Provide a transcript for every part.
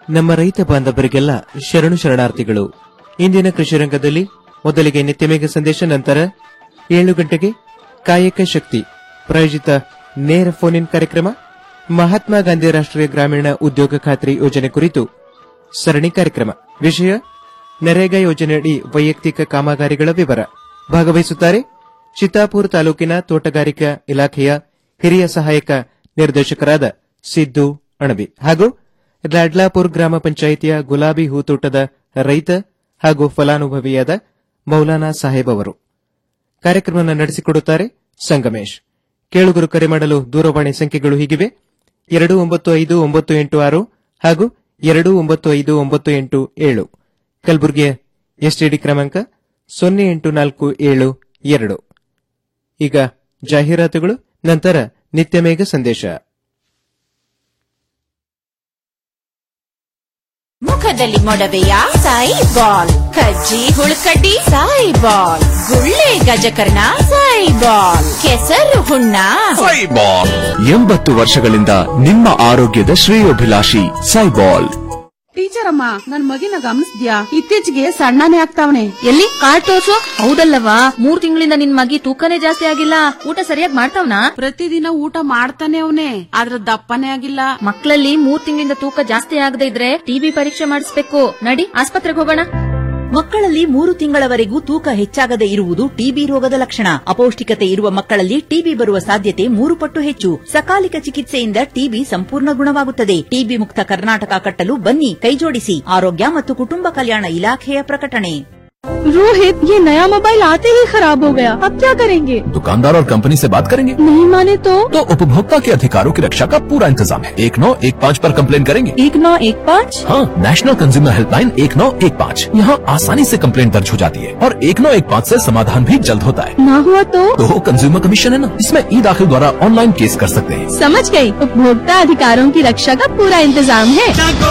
ನಮ್ಮ ರೈತ ಬಾಂಧವರಿಗೆಲ್ಲ ಶರಣು ಶರಣಾರ್ಥಿಗಳು ಇಂದಿನ ಕೃಷಿ ರಂಗದಲ್ಲಿ ಮೊದಲಿಗೆ ನಿತ್ಯಮೇಘ ಸಂದೇಶ ನಂತರ ಏಳು ಗಂಟೆಗೆ ಕಾಯಕ ಶಕ್ತಿ ಪ್ರಾಯೋಜಿತ ನೇರ ಫೋನ್ ಇನ್ ಕಾರ್ಯಕ್ರಮ ಮಹಾತ್ಮ ಗಾಂಧಿ ರಾಷ್ಟ್ರೀಯ ಗ್ರಾಮೀಣ ಉದ್ಯೋಗ ಖಾತ್ರಿ ಯೋಜನೆ ಕುರಿತು ಸರಣಿ ಕಾರ್ಯಕ್ರಮ ವಿಷಯ ನರೇಗಾ ಯೋಜನೆಯಡಿ ವೈಯಕ್ತಿಕ ಕಾಮಗಾರಿಗಳ ವಿವರ ಭಾಗವಹಿಸುತ್ತಾರೆ ಚಿತ್ತಾಪುರ ತಾಲೂಕಿನ ತೋಟಗಾರಿಕಾ ಇಲಾಖೆಯ ಹಿರಿಯ ಸಹಾಯಕ ನಿರ್ದೇಶಕರಾದ ಸಿದ್ದು ಅಣಬಿ ಹಾಗೂ ಲಾಡ್ಲಾಪುರ್ ಗ್ರಾಮ ಪಂಚಾಯಿತಿಯ ಗುಲಾಬಿ ಹೂತೋಟದ ರೈತ ಹಾಗೂ ಫಲಾನುಭವಿಯಾದ ಮೌಲಾನಾ ಸಾಹೇಬ್ ಅವರು ಕಾರ್ಯಕ್ರಮ ನಡೆಸಿಕೊಡುತ್ತಾರೆ ಸಂಗಮೇಶ್ ಕೇಳುಗರು ಕರೆ ಮಾಡಲು ದೂರವಾಣಿ ಸಂಖ್ಯೆಗಳು ಹೀಗಿವೆ ಎರಡು ಒಂಬತ್ತು ಐದು ಒಂಬತ್ತು ಎಂಟು ಆರು ಹಾಗೂ ಎರಡು ಒಂಬತ್ತು ಐದು ಒಂಬತ್ತು ಎಂಟು ಏಳು ಕಲಬುರಗಿಯ ಎಸ್ಟಿಡಿ ಕ್ರಮಾಂಕ ಸೊನ್ನೆ ಎಂಟು ನಾಲ್ಕು ಏಳು ಎರಡು ಈಗ ಜಾಹೀರಾತುಗಳು ನಂತರ ನಿತ್ಯಮೇಘ ಸಂದೇಶ ಮುಖದಲ್ಲಿ ಮೊಡವೆಯ ಸಾಯಿ ಬಾಲ್ ಕಜ್ಜಿ ಹುಳುಕಡ್ಡಿ ಸಾಯಿ ಬಾಲ್ ಗುಳ್ಳೆ ಗಜಕರ್ಣ ಸಾಯಿ ಬಾಲ್ ಕೆಸರು ಹುಣ್ಣ ಸೈಬಾಲ್ ಎಂಬತ್ತು ವರ್ಷಗಳಿಂದ ನಿಮ್ಮ ಆರೋಗ್ಯದ ಶ್ರೇಯೋಭಿಲಾಷಿ ಸೈಬಾಲ್ ಟೀಚರ್ ಅಮ್ಮ ನನ್ ಮಗಿನ ಗಮನಿಸ್ದ್ಯಾ ಇತ್ತೀಚೆಗೆ ಸಣ್ಣನೇ ಆಗ್ತಾವನೆ ಎಲ್ಲಿ ಕಾರ್ಡ್ ತೋರ್ಸು ಹೌದಲ್ಲವಾ ಮೂರ್ ತಿಂಗಳಿಂದ ನಿನ್ ಮಗಿ ತೂಕನೇ ಜಾಸ್ತಿ ಆಗಿಲ್ಲ ಊಟ ಸರಿಯಾಗಿ ಮಾಡ್ತಾವ್ನಾ ಪ್ರತಿದಿನ ಊಟ ಮಾಡ್ತಾನೆ ಅವನೇ ಆದ್ರ ದಪ್ಪನೇ ಆಗಿಲ್ಲ ಮಕ್ಕಳಲ್ಲಿ ಮೂರ್ ತಿಂಗಳಿಂದ ತೂಕ ಜಾಸ್ತಿ ಆಗದೆ ಇದ್ರೆ ಟಿಬಿ ಪರೀಕ್ಷೆ ಮಾಡಿಸ್ಬೇಕು ನಡಿ ಆಸ್ಪತ್ರೆಗೆ ಹೋಗೋಣ ಮಕ್ಕಳಲ್ಲಿ ಮೂರು ತಿಂಗಳವರೆಗೂ ತೂಕ ಹೆಚ್ಚಾಗದೆ ಇರುವುದು ಟಿಬಿ ರೋಗದ ಲಕ್ಷಣ ಅಪೌಷ್ಟಿಕತೆ ಇರುವ ಮಕ್ಕಳಲ್ಲಿ ಟಿಬಿ ಬರುವ ಸಾಧ್ಯತೆ ಮೂರು ಪಟ್ಟು ಹೆಚ್ಚು ಸಕಾಲಿಕ ಚಿಕಿತ್ಸೆಯಿಂದ ಟಿಬಿ ಸಂಪೂರ್ಣ ಗುಣವಾಗುತ್ತದೆ ಟಿಬಿ ಮುಕ್ತ ಕರ್ನಾಟಕ ಕಟ್ಟಲು ಬನ್ನಿ ಕೈಜೋಡಿಸಿ ಆರೋಗ್ಯ ಮತ್ತು ಕುಟುಂಬ ಕಲ್ಯಾಣ ಇಲಾಖೆಯ ಪ್ರಕಟಣೆ रोहित ये नया मोबाइल आते ही खराब हो गया अब क्या करेंगे दुकानदार और कंपनी से बात करेंगे नहीं माने तो तो उपभोक्ता के अधिकारों की रक्षा का पूरा इंतजाम है एक नौ एक पाँच पर कंप्लेन करेंगे एक नौ एक पाँच हाँ नेशनल कंज्यूमर हेल्पलाइन एक नौ एक पाँच यहाँ आसानी से कंप्लेन दर्ज हो जाती है और एक नौ एक पाँच ऐसी समाधान भी जल्द होता है ना हुआ तो तो कंज्यूमर कमीशन है ना इसमें ई दाखिल द्वारा ऑनलाइन केस कर सकते हैं समझ गई उपभोक्ता अधिकारों की रक्षा का पूरा इंतजाम है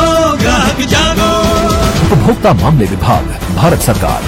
उपभोक्ता मामले विभाग भारत सरकार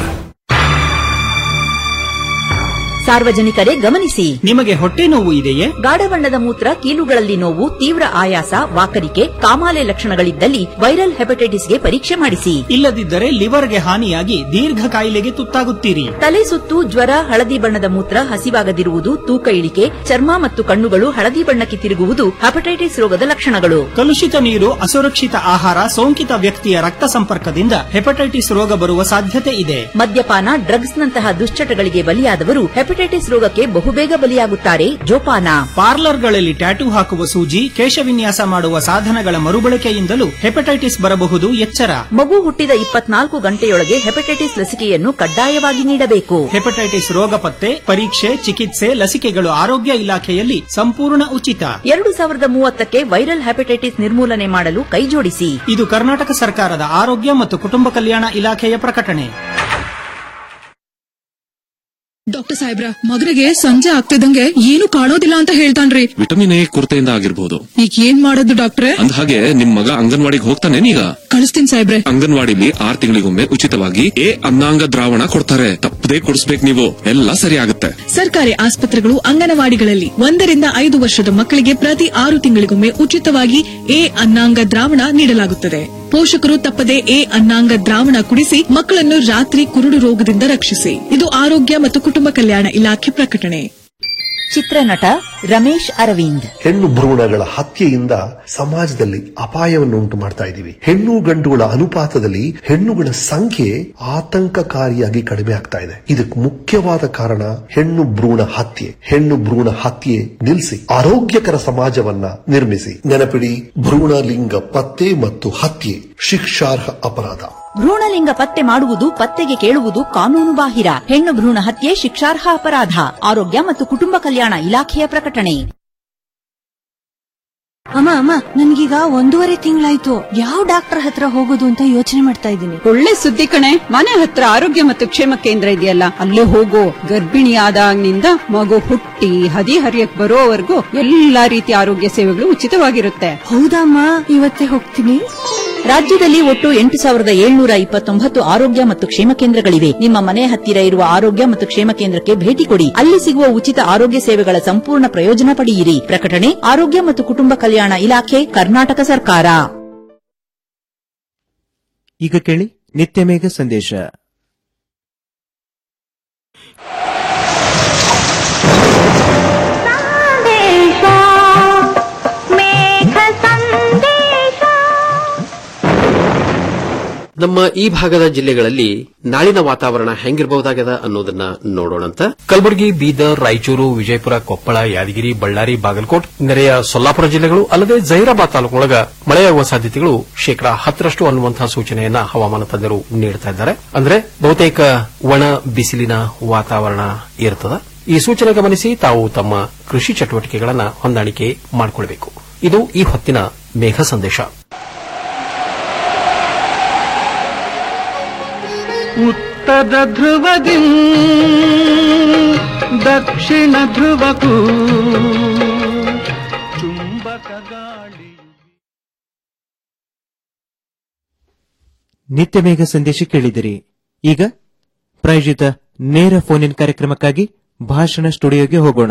ಸಾರ್ವಜನಿಕರೇ ಗಮನಿಸಿ ನಿಮಗೆ ಹೊಟ್ಟೆ ನೋವು ಇದೆಯೇ ಗಾಢ ಬಣ್ಣದ ಮೂತ್ರ ಕೀಲುಗಳಲ್ಲಿ ನೋವು ತೀವ್ರ ಆಯಾಸ ವಾಕರಿಕೆ ಕಾಮಾಲೆ ಲಕ್ಷಣಗಳಿದ್ದಲ್ಲಿ ವೈರಲ್ ಹೆಪಟೈಟಿಸ್ಗೆ ಪರೀಕ್ಷೆ ಮಾಡಿಸಿ ಇಲ್ಲದಿದ್ದರೆ ಲಿವರ್ಗೆ ಹಾನಿಯಾಗಿ ದೀರ್ಘ ಕಾಯಿಲೆಗೆ ತುತ್ತಾಗುತ್ತೀರಿ ತಲೆ ಸುತ್ತು ಜ್ವರ ಹಳದಿ ಬಣ್ಣದ ಮೂತ್ರ ಹಸಿವಾಗದಿರುವುದು ತೂಕ ಇಳಿಕೆ ಚರ್ಮ ಮತ್ತು ಕಣ್ಣುಗಳು ಹಳದಿ ಬಣ್ಣಕ್ಕೆ ತಿರುಗುವುದು ಹೆಪಟೈಟಿಸ್ ರೋಗದ ಲಕ್ಷಣಗಳು ಕಲುಷಿತ ನೀರು ಅಸುರಕ್ಷಿತ ಆಹಾರ ಸೋಂಕಿತ ವ್ಯಕ್ತಿಯ ರಕ್ತ ಸಂಪರ್ಕದಿಂದ ಹೆಪಟೈಟಿಸ್ ರೋಗ ಬರುವ ಸಾಧ್ಯತೆ ಇದೆ ಮದ್ಯಪಾನ ಡ್ರಗ್ಸ್ನಂತಹ ದುಶ್ಚಟಗಳಿಗೆ ಬಲಿಯಾದವರು ಹೆಪಟೈಟಿಸ್ ರೋಗಕ್ಕೆ ಬಹುಬೇಗ ಬಲಿಯಾಗುತ್ತಾರೆ ಜೋಪಾನ ಪಾರ್ಲರ್ಗಳಲ್ಲಿ ಟ್ಯಾಟೂ ಹಾಕುವ ಸೂಜಿ ಕೇಶವಿನ್ಯಾಸ ಮಾಡುವ ಸಾಧನಗಳ ಮರುಬಳಕೆಯಿಂದಲೂ ಹೆಪಟೈಟಿಸ್ ಬರಬಹುದು ಎಚ್ಚರ ಮಗು ಹುಟ್ಟಿದ ಇಪ್ಪತ್ನಾಲ್ಕು ಗಂಟೆಯೊಳಗೆ ಹೆಪಟೈಟಿಸ್ ಲಸಿಕೆಯನ್ನು ಕಡ್ಡಾಯವಾಗಿ ನೀಡಬೇಕು ಹೆಪಟೈಟಿಸ್ ರೋಗ ಪತ್ತೆ ಪರೀಕ್ಷೆ ಚಿಕಿತ್ಸೆ ಲಸಿಕೆಗಳು ಆರೋಗ್ಯ ಇಲಾಖೆಯಲ್ಲಿ ಸಂಪೂರ್ಣ ಉಚಿತ ಎರಡು ಸಾವಿರದ ಮೂವತ್ತಕ್ಕೆ ವೈರಲ್ ಹೆಪಟೈಟಿಸ್ ನಿರ್ಮೂಲನೆ ಮಾಡಲು ಕೈಜೋಡಿಸಿ ಇದು ಕರ್ನಾಟಕ ಸರ್ಕಾರದ ಆರೋಗ್ಯ ಮತ್ತು ಕುಟುಂಬ ಕಲ್ಯಾಣ ಇಲಾಖೆಯ ಪ್ರಕಟಣೆ ಡಾಕ್ಟರ್ ಸಾಹೇಬ್ರ ಮಗನಿಗೆ ಸಂಜೆ ಆಗ್ತಿದಂಗೆ ಏನು ಕಾಣೋದಿಲ್ಲ ಅಂತ ಹೇಳ್ತಾನ್ರಿ ವಿಟಮಿನ್ ಎ ಕೊರತೆಯಿಂದ ಆಗಿರ್ಬೋದು ಈಗ ಏನ್ ಮಾಡೋದು ಡಾಕ್ಟ್ರೆ ಅಂದ ಹಾಗೆ ನಿಮ್ ಮಗ ಅಂಗನವಾಡಿಗೆ ಹೋಗ್ತಾನೇನೀಗ ಕಳಿಸ್ತೀನಿ ಸಾಹೇಬ್ರೆ ಅಂಗನವಾಡಿಲಿ ಆರ್ ತಿಂಗಳಿಗೊಮ್ಮೆ ಉಚಿತವಾಗಿ ಎ ಅನ್ನಾಂಗ ದ್ರಾವಣ ಕೊಡ್ತಾರೆ ತಪ್ಪದೇ ಕೊಡಿಸ್ಬೇಕು ನೀವು ಎಲ್ಲ ಸರಿ ಆಗುತ್ತೆ ಸರ್ಕಾರಿ ಆಸ್ಪತ್ರೆಗಳು ಅಂಗನವಾಡಿಗಳಲ್ಲಿ ಒಂದರಿಂದ ಐದು ವರ್ಷದ ಮಕ್ಕಳಿಗೆ ಪ್ರತಿ ಆರು ತಿಂಗಳಿಗೊಮ್ಮೆ ಉಚಿತವಾಗಿ ಎ ಅನ್ನಾಂಗ ದ್ರಾವಣ ನೀಡಲಾಗುತ್ತದೆ ಪೋಷಕರು ತಪ್ಪದೆ ಎ ಅನ್ನಾಂಗ ದ್ರಾವಣ ಕುಡಿಸಿ ಮಕ್ಕಳನ್ನು ರಾತ್ರಿ ಕುರುಡು ರೋಗದಿಂದ ರಕ್ಷಿಸಿ ಇದು ಆರೋಗ್ಯ ಮತ್ತು ಕುಟುಂಬ ಕಲ್ಯಾಣ ಇಲಾಖೆ ಪ್ರಕಟಣೆ ಚಿತ್ರನಟ ರಮೇಶ್ ಅರವಿಂದ್ ಹೆಣ್ಣು ಭ್ರೂಣಗಳ ಹತ್ಯೆಯಿಂದ ಸಮಾಜದಲ್ಲಿ ಅಪಾಯವನ್ನು ಉಂಟು ಮಾಡ್ತಾ ಇದ್ದೀವಿ ಹೆಣ್ಣು ಗಂಡುಗಳ ಅನುಪಾತದಲ್ಲಿ ಹೆಣ್ಣುಗಳ ಸಂಖ್ಯೆ ಆತಂಕಕಾರಿಯಾಗಿ ಕಡಿಮೆ ಆಗ್ತಾ ಇದೆ ಇದಕ್ಕೆ ಮುಖ್ಯವಾದ ಕಾರಣ ಹೆಣ್ಣು ಭ್ರೂಣ ಹತ್ಯೆ ಹೆಣ್ಣು ಭ್ರೂಣ ಹತ್ಯೆ ನಿಲ್ಲಿಸಿ ಆರೋಗ್ಯಕರ ಸಮಾಜವನ್ನ ನಿರ್ಮಿಸಿ ನೆನಪಿಡಿ ಭ್ರೂಣ ಲಿಂಗ ಪತ್ತೆ ಮತ್ತು ಹತ್ಯೆ ಶಿಕ್ಷಾರ್ಹ ಅಪರಾಧ ಭ್ರೂಣಲಿಂಗ ಪತ್ತೆ ಮಾಡುವುದು ಪತ್ತೆಗೆ ಕೇಳುವುದು ಕಾನೂನು ಬಾಹಿರ ಹೆಣ್ಣು ಭ್ರೂಣ ಹತ್ಯೆ ಶಿಕ್ಷಾರ್ಹ ಅಪರಾಧ ಆರೋಗ್ಯ ಮತ್ತು ಕುಟುಂಬ ಕಲ್ಯಾಣ ಇಲಾಖೆಯ ಪ್ರಕಟಣೆ ಅಮ್ಮ ಅಮ್ಮ ನನ್ಗೀಗ ಒಂದೂವರೆ ತಿಂಗಳಾಯ್ತು ಯಾವ ಡಾಕ್ಟರ್ ಹತ್ರ ಹೋಗೋದು ಅಂತ ಯೋಚನೆ ಮಾಡ್ತಾ ಇದ್ದೀನಿ ಒಳ್ಳೆ ಸುದ್ದಿ ಕಣೆ ಮನೆ ಹತ್ರ ಆರೋಗ್ಯ ಮತ್ತು ಕ್ಷೇಮ ಕೇಂದ್ರ ಇದೆಯಲ್ಲ ಅಲ್ಲೇ ಹೋಗೋ ಗರ್ಭಿಣಿ ಆದಾಗಿನಿಂದ ಮಗು ಹುಟ್ಟಿ ಹದಿ ಹರಿಯಕ್ ಬರೋವರೆಗೂ ಎಲ್ಲಾ ರೀತಿಯ ಆರೋಗ್ಯ ಸೇವೆಗಳು ಉಚಿತವಾಗಿರುತ್ತೆ ಹೌದಮ್ಮ ಇವತ್ತೇ ಹೋಗ್ತೀನಿ ರಾಜ್ಯದಲ್ಲಿ ಒಟ್ಟು ಎಂಟು ಸಾವಿರದ ಏಳ್ನೂರ ಇಪ್ಪತ್ತೊಂಬತ್ತು ಆರೋಗ್ಯ ಮತ್ತು ಕ್ಷೇಮ ಕೇಂದ್ರಗಳಿವೆ ನಿಮ್ಮ ಮನೆ ಹತ್ತಿರ ಇರುವ ಆರೋಗ್ಯ ಮತ್ತು ಕ್ಷೇಮ ಕೇಂದ್ರಕ್ಕೆ ಭೇಟಿ ಕೊಡಿ ಅಲ್ಲಿ ಸಿಗುವ ಉಚಿತ ಆರೋಗ್ಯ ಸೇವೆಗಳ ಸಂಪೂರ್ಣ ಪ್ರಯೋಜನ ಪಡೆಯಿರಿ ಪ್ರಕಟಣೆ ಆರೋಗ್ಯ ಮತ್ತು ಕುಟುಂಬ ಕಲ್ಯಾಣ ಇಲಾಖೆ ಕರ್ನಾಟಕ ಸರ್ಕಾರ ಈಗ ಕೇಳಿ ನಿತ್ಯ ಮೇಘ ಸಂದೇಶ ನಮ್ಮ ಈ ಭಾಗದ ಜಿಲ್ಲೆಗಳಲ್ಲಿ ನಾಳಿನ ವಾತಾವರಣ ಹೆಂಗಿರಬಹುದಾಗದ ಅನ್ನೋದನ್ನ ನೋಡೋಣಂತ ಕಲಬುರಗಿ ಬೀದರ್ ರಾಯಚೂರು ವಿಜಯಪುರ ಕೊಪ್ಪಳ ಯಾದಗಿರಿ ಬಳ್ಳಾರಿ ಬಾಗಲಕೋಟ್ ನೆರೆಯ ಸೊಲ್ಲಾಪುರ ಜಿಲ್ಲೆಗಳು ಅಲ್ಲದೆ ಜೈರಾಬಾದ್ ತಾಲೂಕೊಳಗ ಮಳೆಯಾಗುವ ಸಾಧ್ಯತೆಗಳು ಶೇಕಡಾ ಹತ್ತರಷ್ಟು ಅನ್ನುವಂತಹ ಸೂಚನೆಯನ್ನ ಹವಾಮಾನ ತಜ್ಞರು ನೀಡುತ್ತಾ ಇದ್ದಾರೆ ಅಂದ್ರೆ ಬಹುತೇಕ ಒಣ ಬಿಸಿಲಿನ ವಾತಾವರಣ ಇರುತ್ತದೆ ಈ ಸೂಚನೆ ಗಮನಿಸಿ ತಾವು ತಮ್ಮ ಕೃಷಿ ಚಟುವಟಿಕೆಗಳನ್ನ ಹೊಂದಾಣಿಕೆ ಮಾಡಿಕೊಳ್ಳಬೇಕು ಇದು ಈ ಹೊತ್ತಿನ ಮೇಘ ಸಂದೇಶ ಉತ್ತರ ಧ್ರುವದಿ ದಕ್ಷಿಣ ಧ್ರುವಕ್ಕೂ ಚುಂಬಕ ಗಾಳಿ ನಿತ್ಯ ಮೇಘ ಸಂದೇಶ ಕೇಳಿದಿರಿ ಈಗ ಪ್ರಾಯೋಜಿತ ನೇರ ಫೋನ್ ಇನ್ ಕಾರ್ಯಕ್ರಮಕ್ಕಾಗಿ ಭಾಷಣ ಸ್ಟುಡಿಯೋಗೆ ಹೋಗೋಣ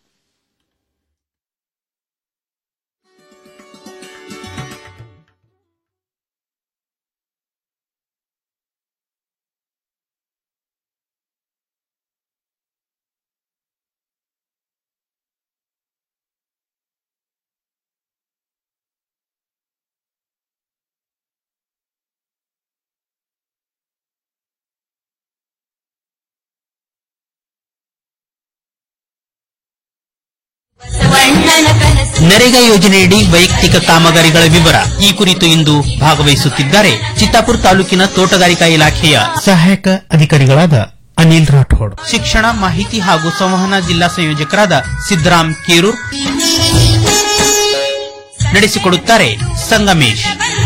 ನರೇಗಾ ಯೋಜನೆಯಡಿ ವೈಯಕ್ತಿಕ ಕಾಮಗಾರಿಗಳ ವಿವರ ಈ ಕುರಿತು ಇಂದು ಭಾಗವಹಿಸುತ್ತಿದ್ದಾರೆ ಚಿತ್ತಾಪುರ ತಾಲೂಕಿನ ತೋಟಗಾರಿಕಾ ಇಲಾಖೆಯ ಸಹಾಯಕ ಅಧಿಕಾರಿಗಳಾದ ಅನಿಲ್ ರಾಠೋಡ್ ಶಿಕ್ಷಣ ಮಾಹಿತಿ ಹಾಗೂ ಸಂವಹನ ಜಿಲ್ಲಾ ಸಂಯೋಜಕರಾದ ಸಿದ್ದರಾಮ್ ಕೇರೂರ್ ನಡೆಸಿಕೊಡುತ್ತಾರೆ ಸಂಗಮೇಶ್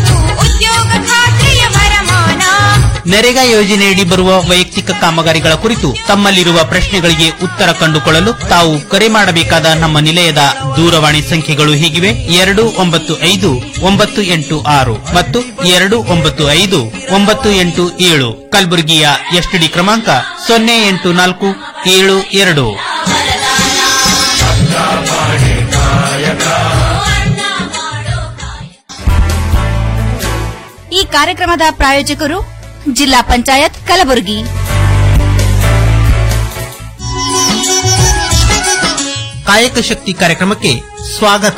ನರೇಗಾ ಯೋಜನೆಯಡಿ ಬರುವ ವೈಯಕ್ತಿಕ ಕಾಮಗಾರಿಗಳ ಕುರಿತು ತಮ್ಮಲ್ಲಿರುವ ಪ್ರಶ್ನೆಗಳಿಗೆ ಉತ್ತರ ಕಂಡುಕೊಳ್ಳಲು ತಾವು ಕರೆ ಮಾಡಬೇಕಾದ ನಮ್ಮ ನಿಲಯದ ದೂರವಾಣಿ ಸಂಖ್ಯೆಗಳು ಹೀಗಿವೆ ಎರಡು ಒಂಬತ್ತು ಐದು ಒಂಬತ್ತು ಎಂಟು ಆರು ಮತ್ತು ಎರಡು ಒಂಬತ್ತು ಐದು ಒಂಬತ್ತು ಎಂಟು ಏಳು ಕಲಬುರಗಿಯ ಎಸ್ಟಿಡಿ ಕ್ರಮಾಂಕ ಸೊನ್ನೆ ಎಂಟು ನಾಲ್ಕು ಏಳು ಎರಡು ಈ ಕಾರ್ಯಕ್ರಮದ ಪ್ರಾಯೋಜಕರು ಜಿಲ್ಲಾ ಪಂಚಾಯತ್ ಕಲಬುರಗಿ ಕಾಯಕ ಶಕ್ತಿ ಕಾರ್ಯಕ್ರಮಕ್ಕೆ ಸ್ವಾಗತ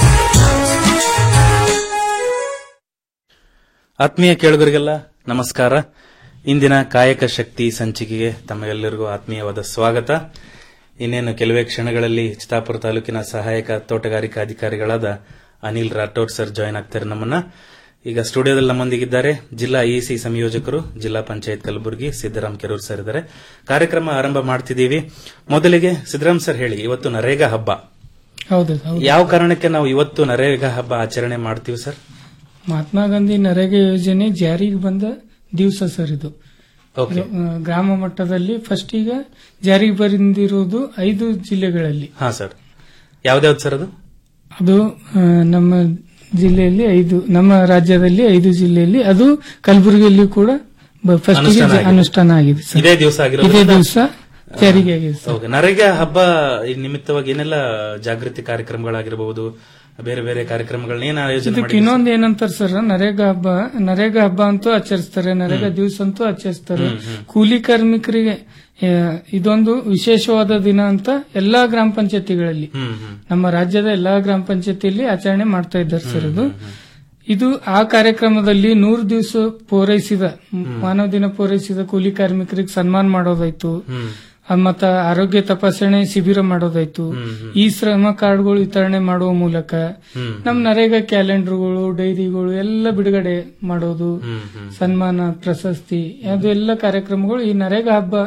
ಆತ್ಮೀಯ ಕೇಳುಗರಿಗೆಲ್ಲ ನಮಸ್ಕಾರ ಇಂದಿನ ಕಾಯಕ ಶಕ್ತಿ ಸಂಚಿಕೆಗೆ ತಮಗೆಲ್ಲರಿಗೂ ಆತ್ಮೀಯವಾದ ಸ್ವಾಗತ ಇನ್ನೇನು ಕೆಲವೇ ಕ್ಷಣಗಳಲ್ಲಿ ಚಿತ್ತಾಪುರ ತಾಲೂಕಿನ ಸಹಾಯಕ ತೋಟಗಾರಿಕಾ ಅಧಿಕಾರಿಗಳಾದ ಅನಿಲ್ ರಾಠೋಡ್ ಸರ್ ಜಾಯ್ನ್ ಆಗ್ತಾರೆ ನಮ್ಮನ್ನ ಈಗ ಸ್ಟುಡಿಯೋದಲ್ಲಿ ನಮ್ಮೊಂದಿಗಿದ್ದಾರೆ ಜಿಲ್ಲಾ ಇಸಿ ಸಂಯೋಜಕರು ಜಿಲ್ಲಾ ಪಂಚಾಯತ್ ಕಲಬುರಗಿ ಸಿದ್ದರಾಮ್ ಕೆರೂರ್ ಸರ್ ಇದ್ದಾರೆ ಕಾರ್ಯಕ್ರಮ ಆರಂಭ ಮಾಡ್ತಿದ್ದೀವಿ ಮೊದಲಿಗೆ ಸಿದ್ದರಾಮ್ ಸರ್ ಹೇಳಿ ಇವತ್ತು ನರೇಗಾ ಹಬ್ಬ ಹೌದು ಹೌದು ಯಾವ ಕಾರಣಕ್ಕೆ ನಾವು ಇವತ್ತು ನರೇಗಾ ಹಬ್ಬ ಆಚರಣೆ ಮಾಡ್ತೀವಿ ಸರ್ ಮಹಾತ್ಮ ಗಾಂಧಿ ನರೇಗಾ ಯೋಜನೆ ಜಾರಿಗೆ ಬಂದ ದಿವಸ ಸರ್ ಇದು ಓಕೆ ಆ, ಗ್ರಾಮ ಮಟ್ಟದಲ್ಲಿ ಫಸ್ಟ್ ಈಗ ಜಾರಿಗೆ ಬಂದಿರುವುದು ಐದು ಜಿಲ್ಲೆಗಳಲ್ಲಿ ಹಾ ಸರ್ ಯಾವ್ದ್ಯಾವ್ದು ಸರ್ ಅದು ಅದು ಆ, ನಮ್ಮ ಜಿಲ್ಲೆಯಲ್ಲಿ ಐದು ನಮ್ಮ ರಾಜ್ಯದಲ್ಲಿ ಐದು ಜಿಲ್ಲೆಯಲ್ಲಿ ಅದು ಕಲಬುರಗಿಯಲ್ಲಿ ಕೂಡ ಫಸ್ಟ್ ಅನುಷ್ಠಾನ ಆಗಿದೆ. ಅನುಷ್ಠಾನ ಆಗಿದೆ ಸರ್ ಇದೇ ದಿವಸ ಆಗಿರೋದು ಇದೇ ದಿವಸ ಜಾರಿಗೆ ಆಗಿದೆ ಸರ್ ಓಕೆ ನರೇಗಾ ಹಬ್ಬ ಈ ನಿಮಿತ್ತವಾಗಿ ಏನೆಲ್ಲ ಜಾಗೃತಿ ಕಾರ್ಯಕ್ರಮಗಳಾಗಿರಬಹುದು ಬೇರೆ ಬೇರೆ ಕಾರ್ಯಕ್ರಮಗಳನ್ನ ಏನ್ ಆಯೋಜನೆ ಇದಕ್ಕೆ ಮಾಡಿದ್ದೀರಿ ಇನ್ನೊಂದು ಏನಂತಾರೆ ಸರ್ ನರೇಗಾ ಹಬ್ಬ ನರೇಗಾ ಹಬ್ಬ ಅಂತೂ ಆಚರಿಸ್ತಾರೆ ನರೇಗಾ ದಿವಸ ಅಂತೂ ಆಚರಿಸ್ತಾರೆ ಕೂಲಿ ಕಾರ್ಮಿಕರಿಗೆ ಆ, ಇದೊಂದು ವಿಶೇಷವಾದ ದಿನ ಅಂತ ಎಲ್ಲಾ ಗ್ರಾಮ ಪಂಚಾಯತಿಗಳಲ್ಲಿ ಹ್ಮ್ ಹ್ಮ್ ನಮ್ಮ ರಾಜ್ಯದ ಎಲ್ಲಾ ಗ್ರಾಮ ಪಂಚಾಯತಿಯಲ್ಲಿ ಆಚರಣೆ ಮಾಡ್ತಾ ಇದ್ದಾರೆ ಸರ್ ಇದು ಇದು ಆ ಕಾರ್ಯಕ್ರಮದಲ್ಲಿ ನೂರು ದಿವಸ ಪೂರೈಸಿದ ಮಾನವ ದಿನ ಪೂರೈಸಿದ ಕೂಲಿ ಕಾರ್ಮಿಕರಿಗೆ ಸನ್ಮಾನ ಮಾಡೋದಾಯ್ತು ಹ್ಮ್ ಆ, ಮತ್ತ ಆರೋಗ್ಯ ತಪಾಸಣೆ ಶಿಬಿರ ಮಾಡೋದಾಯ್ತು ಈ ಶ್ರಮ ಕಾರ್ಡ್ಗಳು ವಿತರಣೆ ಮಾಡುವ ಮೂಲಕ ಹ್ಮ್. ನಮ್ ನರೇಗಾ ಕ್ಯಾಲೆಂಡರ್ಗಳು ಡೈರಿಗಳು ಎಲ್ಲ ಬಿಡುಗಡೆ ಮಾಡೋದು ಹ್ಮ್ ಹ್ಮ್ ಸನ್ಮಾನ ಪ್ರಶಸ್ತಿ ಅದು ಎಲ್ಲ ಕಾರ್ಯಕ್ರಮಗಳು ಈ ನರೇಗಾ ಹಬ್ಬ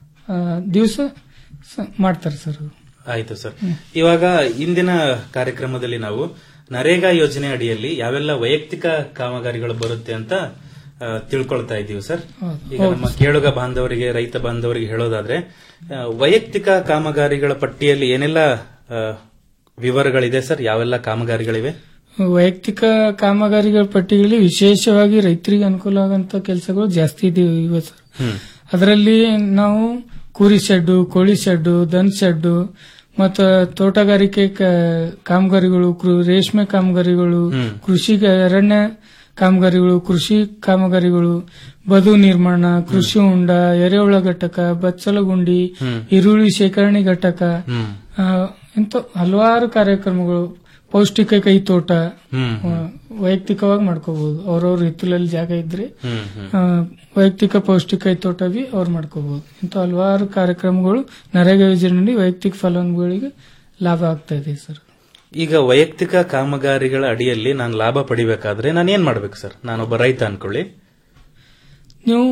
ದಿವಸ ಮಾಡ್ತಾರೆ ಸರ್ ಆಯ್ತು ಸರ್ ಇವಾಗ ಇಂದಿನ ಕಾರ್ಯಕ್ರಮದಲ್ಲಿ ನಾವು ನರೇಗಾ ಯೋಜನೆ ಅಡಿಯಲ್ಲಿ ಯಾವೆಲ್ಲ ವೈಯಕ್ತಿಕ ಕಾಮಗಾರಿಗಳು ಬರುತ್ತೆ ಅಂತ ಆ, ತಿಳ್ಕೊಳ್ತಾ ಇದ್ದೀವಿ ಸರ್ ಹೌದು. ಈಗ ನಮ್ಮ ಕೇಳುಗ ಬಾಂಧವರಿಗೆ ರೈತ ಬಾಂಧವರಿಗೆ ಹೇಳೋದಾದ್ರೆ ಆ, ವೈಯಕ್ತಿಕ ಕಾಮಗಾರಿಗಳ ಪಟ್ಟಿಯಲ್ಲಿ ಏನೆಲ್ಲ ಆ, ವಿವರಗಳಿದೆ ಸರ್ ಯಾವೆಲ್ಲ ಕಾಮಗಾರಿಗಳಿವೆ ವೈಯಕ್ತಿಕ ಕಾಮಗಾರಿಗಳ ಪಟ್ಟಿಗಳಲ್ಲಿ ವಿಶೇಷವಾಗಿ ರೈತರಿಗೆ ಅನುಕೂಲ ಆಗಂತ ಕೆಲಸಗಳು ಜಾಸ್ತಿ ಇದೆ ಇವೆ ಸರ್ ಹ್ಮ್ ಅದರಲ್ಲಿ ನಾವು ಕುರಿ ಶೆಡ್ಡು ಕೋಳಿ ಶೆಡ್ಡು ದನ ಶೆಡ್ಡು ಮತ್ತು ತೋಟಗಾರಿಕೆ ಕ- ಕಾಮಗಾರಿಗಳು ಕೃ- ರೇಷ್ಮೆ ಕಾಮಗಾರಿಗಳು ಹ್ಮ್. ಕೃಷಿ ಅರಣ್ಯ ಕಾಮಗಾರಿಗಳು ಕೃಷಿ ಕಾಮಗಾರಿಗಳು ಬದು ನಿರ್ಮಾಣ ಕೃಷಿ ಹೊಂಡ ಎರೆಹುಳ ಘಟಕ ಬಚ್ಚಲಗುಂಡಿ ಹ್ಮ್. ಈರುಳ್ಳಿ ಶೇಖರಣೆ ಘಟಕ ಹ್ಮ್. ಆ, ಇಂಥ ಹಲವಾರು ಕಾರ್ಯಕ್ರಮಗಳು ಪೌಷ್ಟಿಕ ಕೈ ತೋಟ ಹ್ಮ್, ಆ, ವೈಯಕ್ತಿಕವಾಗಿ ಮಾಡ್ಕೋಬಹುದು ಅವ್ರವ್ರ ಹಿತ್ತಲಲ್ಲಿ ಜಾಗ ಇದ್ರೆ ಹ್ಮ್, ಹ್ಮ್. ಆ, ವೈಯಕ್ತಿಕ ಪೌಷ್ಟಿಕ ಕೈ ತೋಟ ಬಿ ಅವ್ರು ಮಾಡ್ಕೋಬಹುದು ಇಂಥ ಹಲವಾರು ಕಾರ್ಯಕ್ರಮಗಳು ನರೇಗಾ ಯೋಜನೆಯಲ್ಲಿ ವೈಯಕ್ತಿಕ ಫಲಾನುಭವಿಗಳಿಗೆ ಲಾಭ ಆಗ್ತಾ ಇದೆ ಸರ್ ಈಗ ವೈಯಕ್ತಿಕ ಕಾಮಗಾರಿಗಳ ಅಡಿಯಲ್ಲಿ ನಾನು ಲಾಭ ಪಡಿಬೇಕಾದ್ರೆ ನಾನು ಏನ್ ಮಾಡ್ಬೇಕು ಸರ್ ನಾನೊಬ್ಬ ರೈತ ಅನ್ಕೊಳ್ಳಿ ನೀವು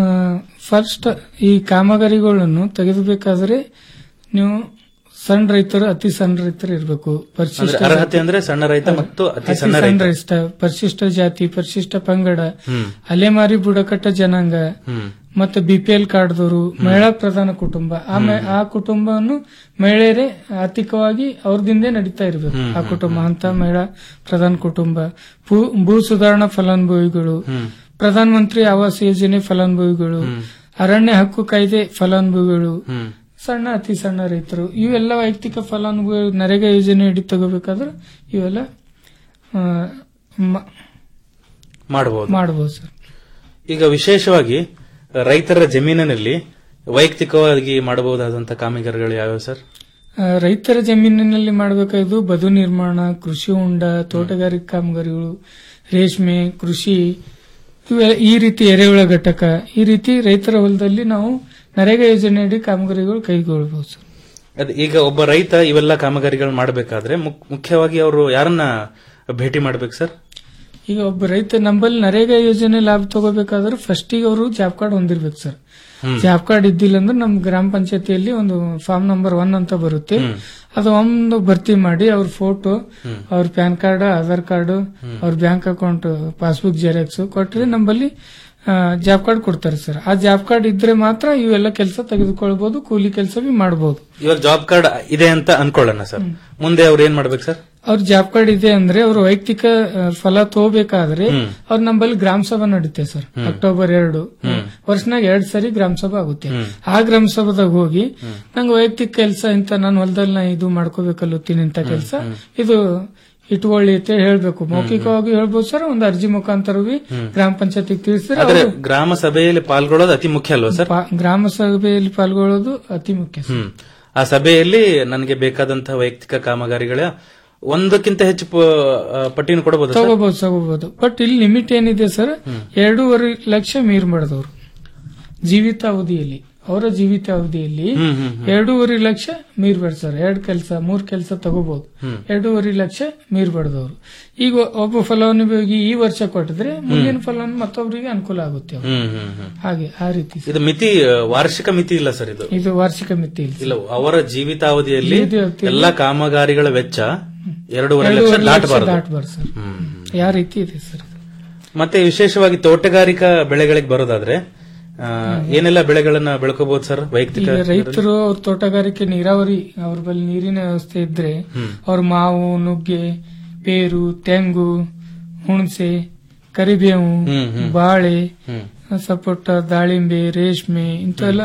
ಫಸ್ಟ್ ಈ ಕಾಮಗಾರಿಗಳನ್ನು ತೆಗೆದುಬೇಕಾದ್ರೆ ನೀವು ಸಣ್ಣ ರೈತರು ಅತಿ ಸಣ್ಣ ರೈತರು ಇರಬೇಕು ಅಂದ್ರೆ ಅರ್ಹತೆ ಅಂದ್ರೆ ಸಣ್ಣ ರೈತ ಮತ್ತು ಅತಿ ಸಣ್ಣ ರೈತ ರೈತ ಪರಿಶಿಷ್ಟ ಜಾತಿ ಪರಿಶಿಷ್ಟ ಪಂಗಡ ಹ್ಮ್. ಅಲೆಮಾರಿ ಬುಡಕಟ್ಟ ಜನಾಂಗ ಹ್ಮ್. ಮತ್ತೆ ಬಿಪಿಎಲ್ ಕಾರ್ಡ್ದವರು ಮಹಿಳಾ ಪ್ರಧಾನ ಕುಟುಂಬ ಆ ಮೆ- ಆ ಕುಟುಂಬವನ್ನು ಮಹಿಳೆಯರೇ ಆರ್ಥಿಕವಾಗಿ ಅವ್ರದಿಂದೇ ನಡೀತಾ ಇರಬೇಕು ಹ್ಮ್, ಆ ಕುಟುಂಬ ಅಂತ ಮಹಿಳಾ ಪ್ರಧಾನ ಕುಟುಂಬ ಭೂ- ಭೂ ಸುಧಾರಣಾ ಫಲಾನುಭವಿಗಳು ಹ್ಮ್. ಪ್ರಧಾನ ಮಂತ್ರಿ ಆವಾಸ್ ಯೋಜನೆ ಫಲಾನುಭವಿಗಳು ಅರಣ್ಯ ಹಕ್ಕು ಕಾಯ್ದೆ ಫಲಾನುಭವಿಗಳು ಹ್ಮ್. ಸಣ್ಣ ಅತಿ ಸಣ್ಣ ರೈತರು ಇವೆಲ್ಲ ವೈಯಕ್ತಿಕ ಫಲಾನುಭವಿ ನರೇಗಾ ಯೋಜನೆ ಅಡಿ ತಗೋಬೇಕಾದ್ರೆ ಇವೆಲ್ಲ ಆ, ಮ- ಮಾಡಬಹುದು ಮಾಡಬಹುದು ಸರ್ ಈಗ ವಿಶೇಷವಾಗಿ ರೈತರ ಜಮೀನಿನಲ್ಲಿ ವೈಯಕ್ತಿಕವಾಗಿ ಮಾಡಬಹುದಾದಂತಹ ಕಾಮಗಾರಿಗಳು ಯಾವ್ಯಾವ ಸರ್ ಆ, ರೈತರ ಜಮೀನಿನಲ್ಲಿ ಮಾಡಬೇಕಾದ್ದು ಬದು ನಿರ್ಮಾಣ ಕೃಷಿ ಹೊಂಡ ತೋಟಗಾರಿಕೆ ಕಾಮಗಾರಿಗಳು ರೇಷ್ಮೆ ಕೃಷಿ ಇವೆ- ಈ ರೀತಿ ಎರೆಹುಳ ಘಟಕ ಈ ರೀತಿ ರೈತರ ಹೊಲದಲ್ಲಿ ನಾವು ನರೇಗಾ ಯೋಜನೆಯಡಿ ಕಾಮಗಾರಿಗಳು ಕೈಗೊಳ್ಳಬಹುದು ಸರ್ ಅದ್ ಈಗ ಒಬ್ಬ ರೈತ ಇವೆಲ್ಲ ಕಾಮಗಾರಿಗಳು ಮಾಡಬೇಕಾದ್ರೆ ಮುಖ್ಯವಾಗಿ ಅವರು ಯಾರನ್ನ ಭೇಟಿ ಮಾಡ್ಬೇಕು ಸರ್ ಈಗ ಒಬ್ಬ ರೈತ ನಂಬಲ್ಲಿ ನರೇಗಾ ಯೋಜನೆ ಲಾಭ ತಗೋಬೇಕಾದ್ರೆ ಫಸ್ಟಿಗೆ ಅವರು ಜಾಬ್ ಕಾರ್ಡ್ ಹೊಂದಿರ್ಬೇಕು ಸರ್ ಹ್ಮ್. ಜಾಬ್ ಕಾರ್ಡ್ ಇದ್ದಿಲ್ಲ ಅಂದ್ರೆ ನಮ್ ಗ್ರಾಮ ಪಂಚಾಯತಿಯಲ್ಲಿ ಒಂದು ಫಾರ್ಮ್ ನಂಬರ್ ಒನ್ ಅಂತ ಬರುತ್ತೆ ಹ್ಮ್. ಅದು ಒಂದು ಭರ್ತಿ ಮಾಡಿ ಅವ್ರ ಫೋಟೋ ಹ್ಮ್. ಅವ್ರ ಪ್ಯಾನ್ ಕಾರ್ಡ್ ಆಧಾರ್ ಕಾರ್ಡ್ ಹ್ಮ್. ಅವ್ರ ಬ್ಯಾಂಕ್ ಅಕೌಂಟ್ ಪಾಸ್ಬುಕ್ ಜೆರಾಕ್ಸ್ ಕೊಟ್ರೆ ನಮ್ಮಲ್ಲಿ ಜಾಬ್ ಕಾರ್ಡ್ ಕೊಡ್ತಾರೆ ಸರ್ ಆ ಜಾಬ್ ಕಾರ್ಡ್ ಇದ್ರೆ ಮಾತ್ರ ಇವೆಲ್ಲ ಕೆಲಸ ತೆಗೆದುಕೊಳ್ಬಹುದು ಕೂಲಿ ಕೆಲಸ ಬಿ ಮಾಡಬಹುದು ಇವಾಗ ಜಾಬ್ ಕಾರ್ಡ್ ಇದೆ ಅಂತ ಅನ್ಕೊಳ್ಳೋಣ ಸರ್ ಮುಂದೆ ಅವ್ರು ಏನ್ ಮಾಡ್ಬೇಕು ಸರ್ ಅವ್ರ ಜಾಬ್ ಕಾರ್ಡ್ ಇದೆ ಅಂದ್ರೆ ಅವ್ರ ವೈಯಕ್ತಿಕ ಆ, ಫಲ ತಗೋಬೇಕಾದ್ರೆ ಹ್ಮ್. ಅವ್ರ ನಂಬಲ್ಲಿ ಗ್ರಾಮ ಸಭಾ ನಡೀತೆ ಸರ್ ಹ್ಮ್. ಅಕ್ಟೋಬರ್ ಎರಡು ಹ್ಮ್. ವರ್ಷನಾಗ ಎರಡ್ ಸರಿ ಗ್ರಾಮ ಸಭಾ ಆಗುತ್ತೆ ಹ್ಮ್. ಆ ಗ್ರಾಮ ಸಭಾದಾಗ ಹೋಗಿ ನಂಗೆ ವೈಯಕ್ತಿಕ ಕೆಲಸ ಇಂತ ನಾನು ಹೊಲದಲ್ಲಿ ನಾ ಇದು ಮಾಡ್ಕೋಬೇಕಲ್ಲತ್ತೀನಿ ಇಂತ ಕೆಲಸ ಇದು ಇಟ್ಕೊಳ್ಳಿ ಅಂತ ಹೇಳ್ಬೇಕು ಮೌಖಿಕವಾಗಿ ಹೇಳ್ಬೋದು ಸರ್ ಒಂದು ಅರ್ಜಿ ಮುಖಾಂತರ ಬಿ ಹ್ಮ್. ಗ್ರಾಮ ಪಂಚಾಯತಿಗೆ ತಿಳಿಸಿದ್ರೆ ಆದ್ರೆ ಅವ್ರು ಗ್ರಾಮ ಸಭೆಯಲ್ಲಿ ಪಾಲ್ಗೊಳ್ಳೋದು ಅತಿ ಮುಖ್ಯ ಅಲ್ವಾ ಸರ್ ಪಾ- ಗ್ರಾಮ ಸಭೆಯಲ್ಲಿ ಪಾಲ್ಗೊಳ್ಳೋದು ಅತಿ ಮುಖ್ಯ ಸರ್ ಹ್ಮ್ ಆ ಸಭೆಯಲ್ಲಿ ನನಗೆ ಬೇಕಾದಂತಹ ವೈಯಕ್ತಿಕ ಕಾಮಗಾರಿಗಳ ಒಂದಕ್ಕಿಂತ ಹೆಚ್ಚು ಪ- ಆ, ಪಟ್ಟಿನ ಕೊಡಬಹುದು ಸರ್ ತಗೋಬಹುದು ತಗೋಬಹುದು ಬಟ್ ಇಲ್ಲಿ ಲಿಮಿಟ್ ಏನಿದೆ ಸರ್ ಎರಡೂವರೆ ಲಕ್ಷ ಮೀರ್ಬಾರ್ದವ್ರು ಜೀವಿತಾವಧಿಯಲ್ಲಿ ಅವರ ಜೀವಿತಾವಧಿಯಲ್ಲಿ ಹ್ಮ್, ಹ್ಮ್, ಹ್ಮ್. ಎರಡೂವರೆ ಲಕ್ಷ ಮೀರ್ಬಾರ್ದು ಸರ್ ಎರಡ್ ಕೆಲಸ ಮೂರ್ ಕೆಲಸ ತಗೋಬಹುದು ಹ್ಮ್. ಎರಡೂವರೆ ಲಕ್ಷ ಮೀರ್ಬಾರ್ದವ್ರು ಈಗ ಒಬ್ಬ ಫಲಾನುಭವಿಗೆ ಈ ವರ್ಷ ಕೊಟ್ಟಿದ್ರೆ ಮುಂದಿನ ಫಲಾನು ಮತ್ತೊಬ್ಬರಿಗೆ ಅನುಕೂಲ ಆಗುತ್ತೆ ಅವ್ರಿಗೆ. ಹ್ಮ್ ಹ್ಮ್ ಹ್ಮ್ ಹಾಗೆ ಆ ರೀತಿ ಸರ್. ಇದು ಮಿತಿ ಆ, ವಾರ್ಷಿಕ ಮಿತಿ ಇಲ್ಲ ಸರ್ ಇದು ಇದು ವಾರ್ಷಿಕ ಮಿತಿ ಇಲ್ಲ ಇಲ್ಲ ಅವರ ಜೀವಿತಾವಧಿಯಲ್ಲಿ ಜೀವಿತಾವಧಿಯಲ್ಲಿ ಎಲ್ಲಾ ಕಾಮಗಾರಿಗಳ ವೆಚ್ಚ ಎರಡೂವರೆ ಲಕ್ಷ ಎರಡೂವರೆ ಲಕ್ಷ ದಾಟಬಾರದು ದಾಟಬಾರ್ದು ಸರ್ ಯಾವ ರೀತಿ ಇದೆ ಸರ್ ಮತ್ತೆ ವಿಶೇಷವಾಗಿ ತೋಟಗಾರಿಕಾ ಬೆಳೆಗಳಿಗೆ ಬರೋದಾದ್ರೆ ಆ, ಏನೆಲ್ಲ ಬೆಳೆಗಳನ್ನ ಬೆಳ್ಕೋಬಹುದು ಸರ್ ವೈಯಕ್ತಿಕ ಈಗ ರೈತರು ಅವ್ರ ತೋಟಗಾರಿಕೆ ನೀರಾವರಿ ಅವ್ರ ಬಳಿ ನೀರಿನ ವ್ಯವಸ್ಥೆ ಇದ್ರೆ ಹ್ಮ್. ಅವ್ರ ಮಾವು ನುಗ್ಗೆ ಪೇರು ತೆಂಗು ಹುಣಸೆ ಕರಿಬೇವು ಹ್ಮ್, ಹ್ಮ್. ಬಾಳೆ ಹ್ಮ್. ಸಪೋಟ ದಾಳಿಂಬೆ ರೇಷ್ಮೆ ಇಂಥವೆಲ್ಲ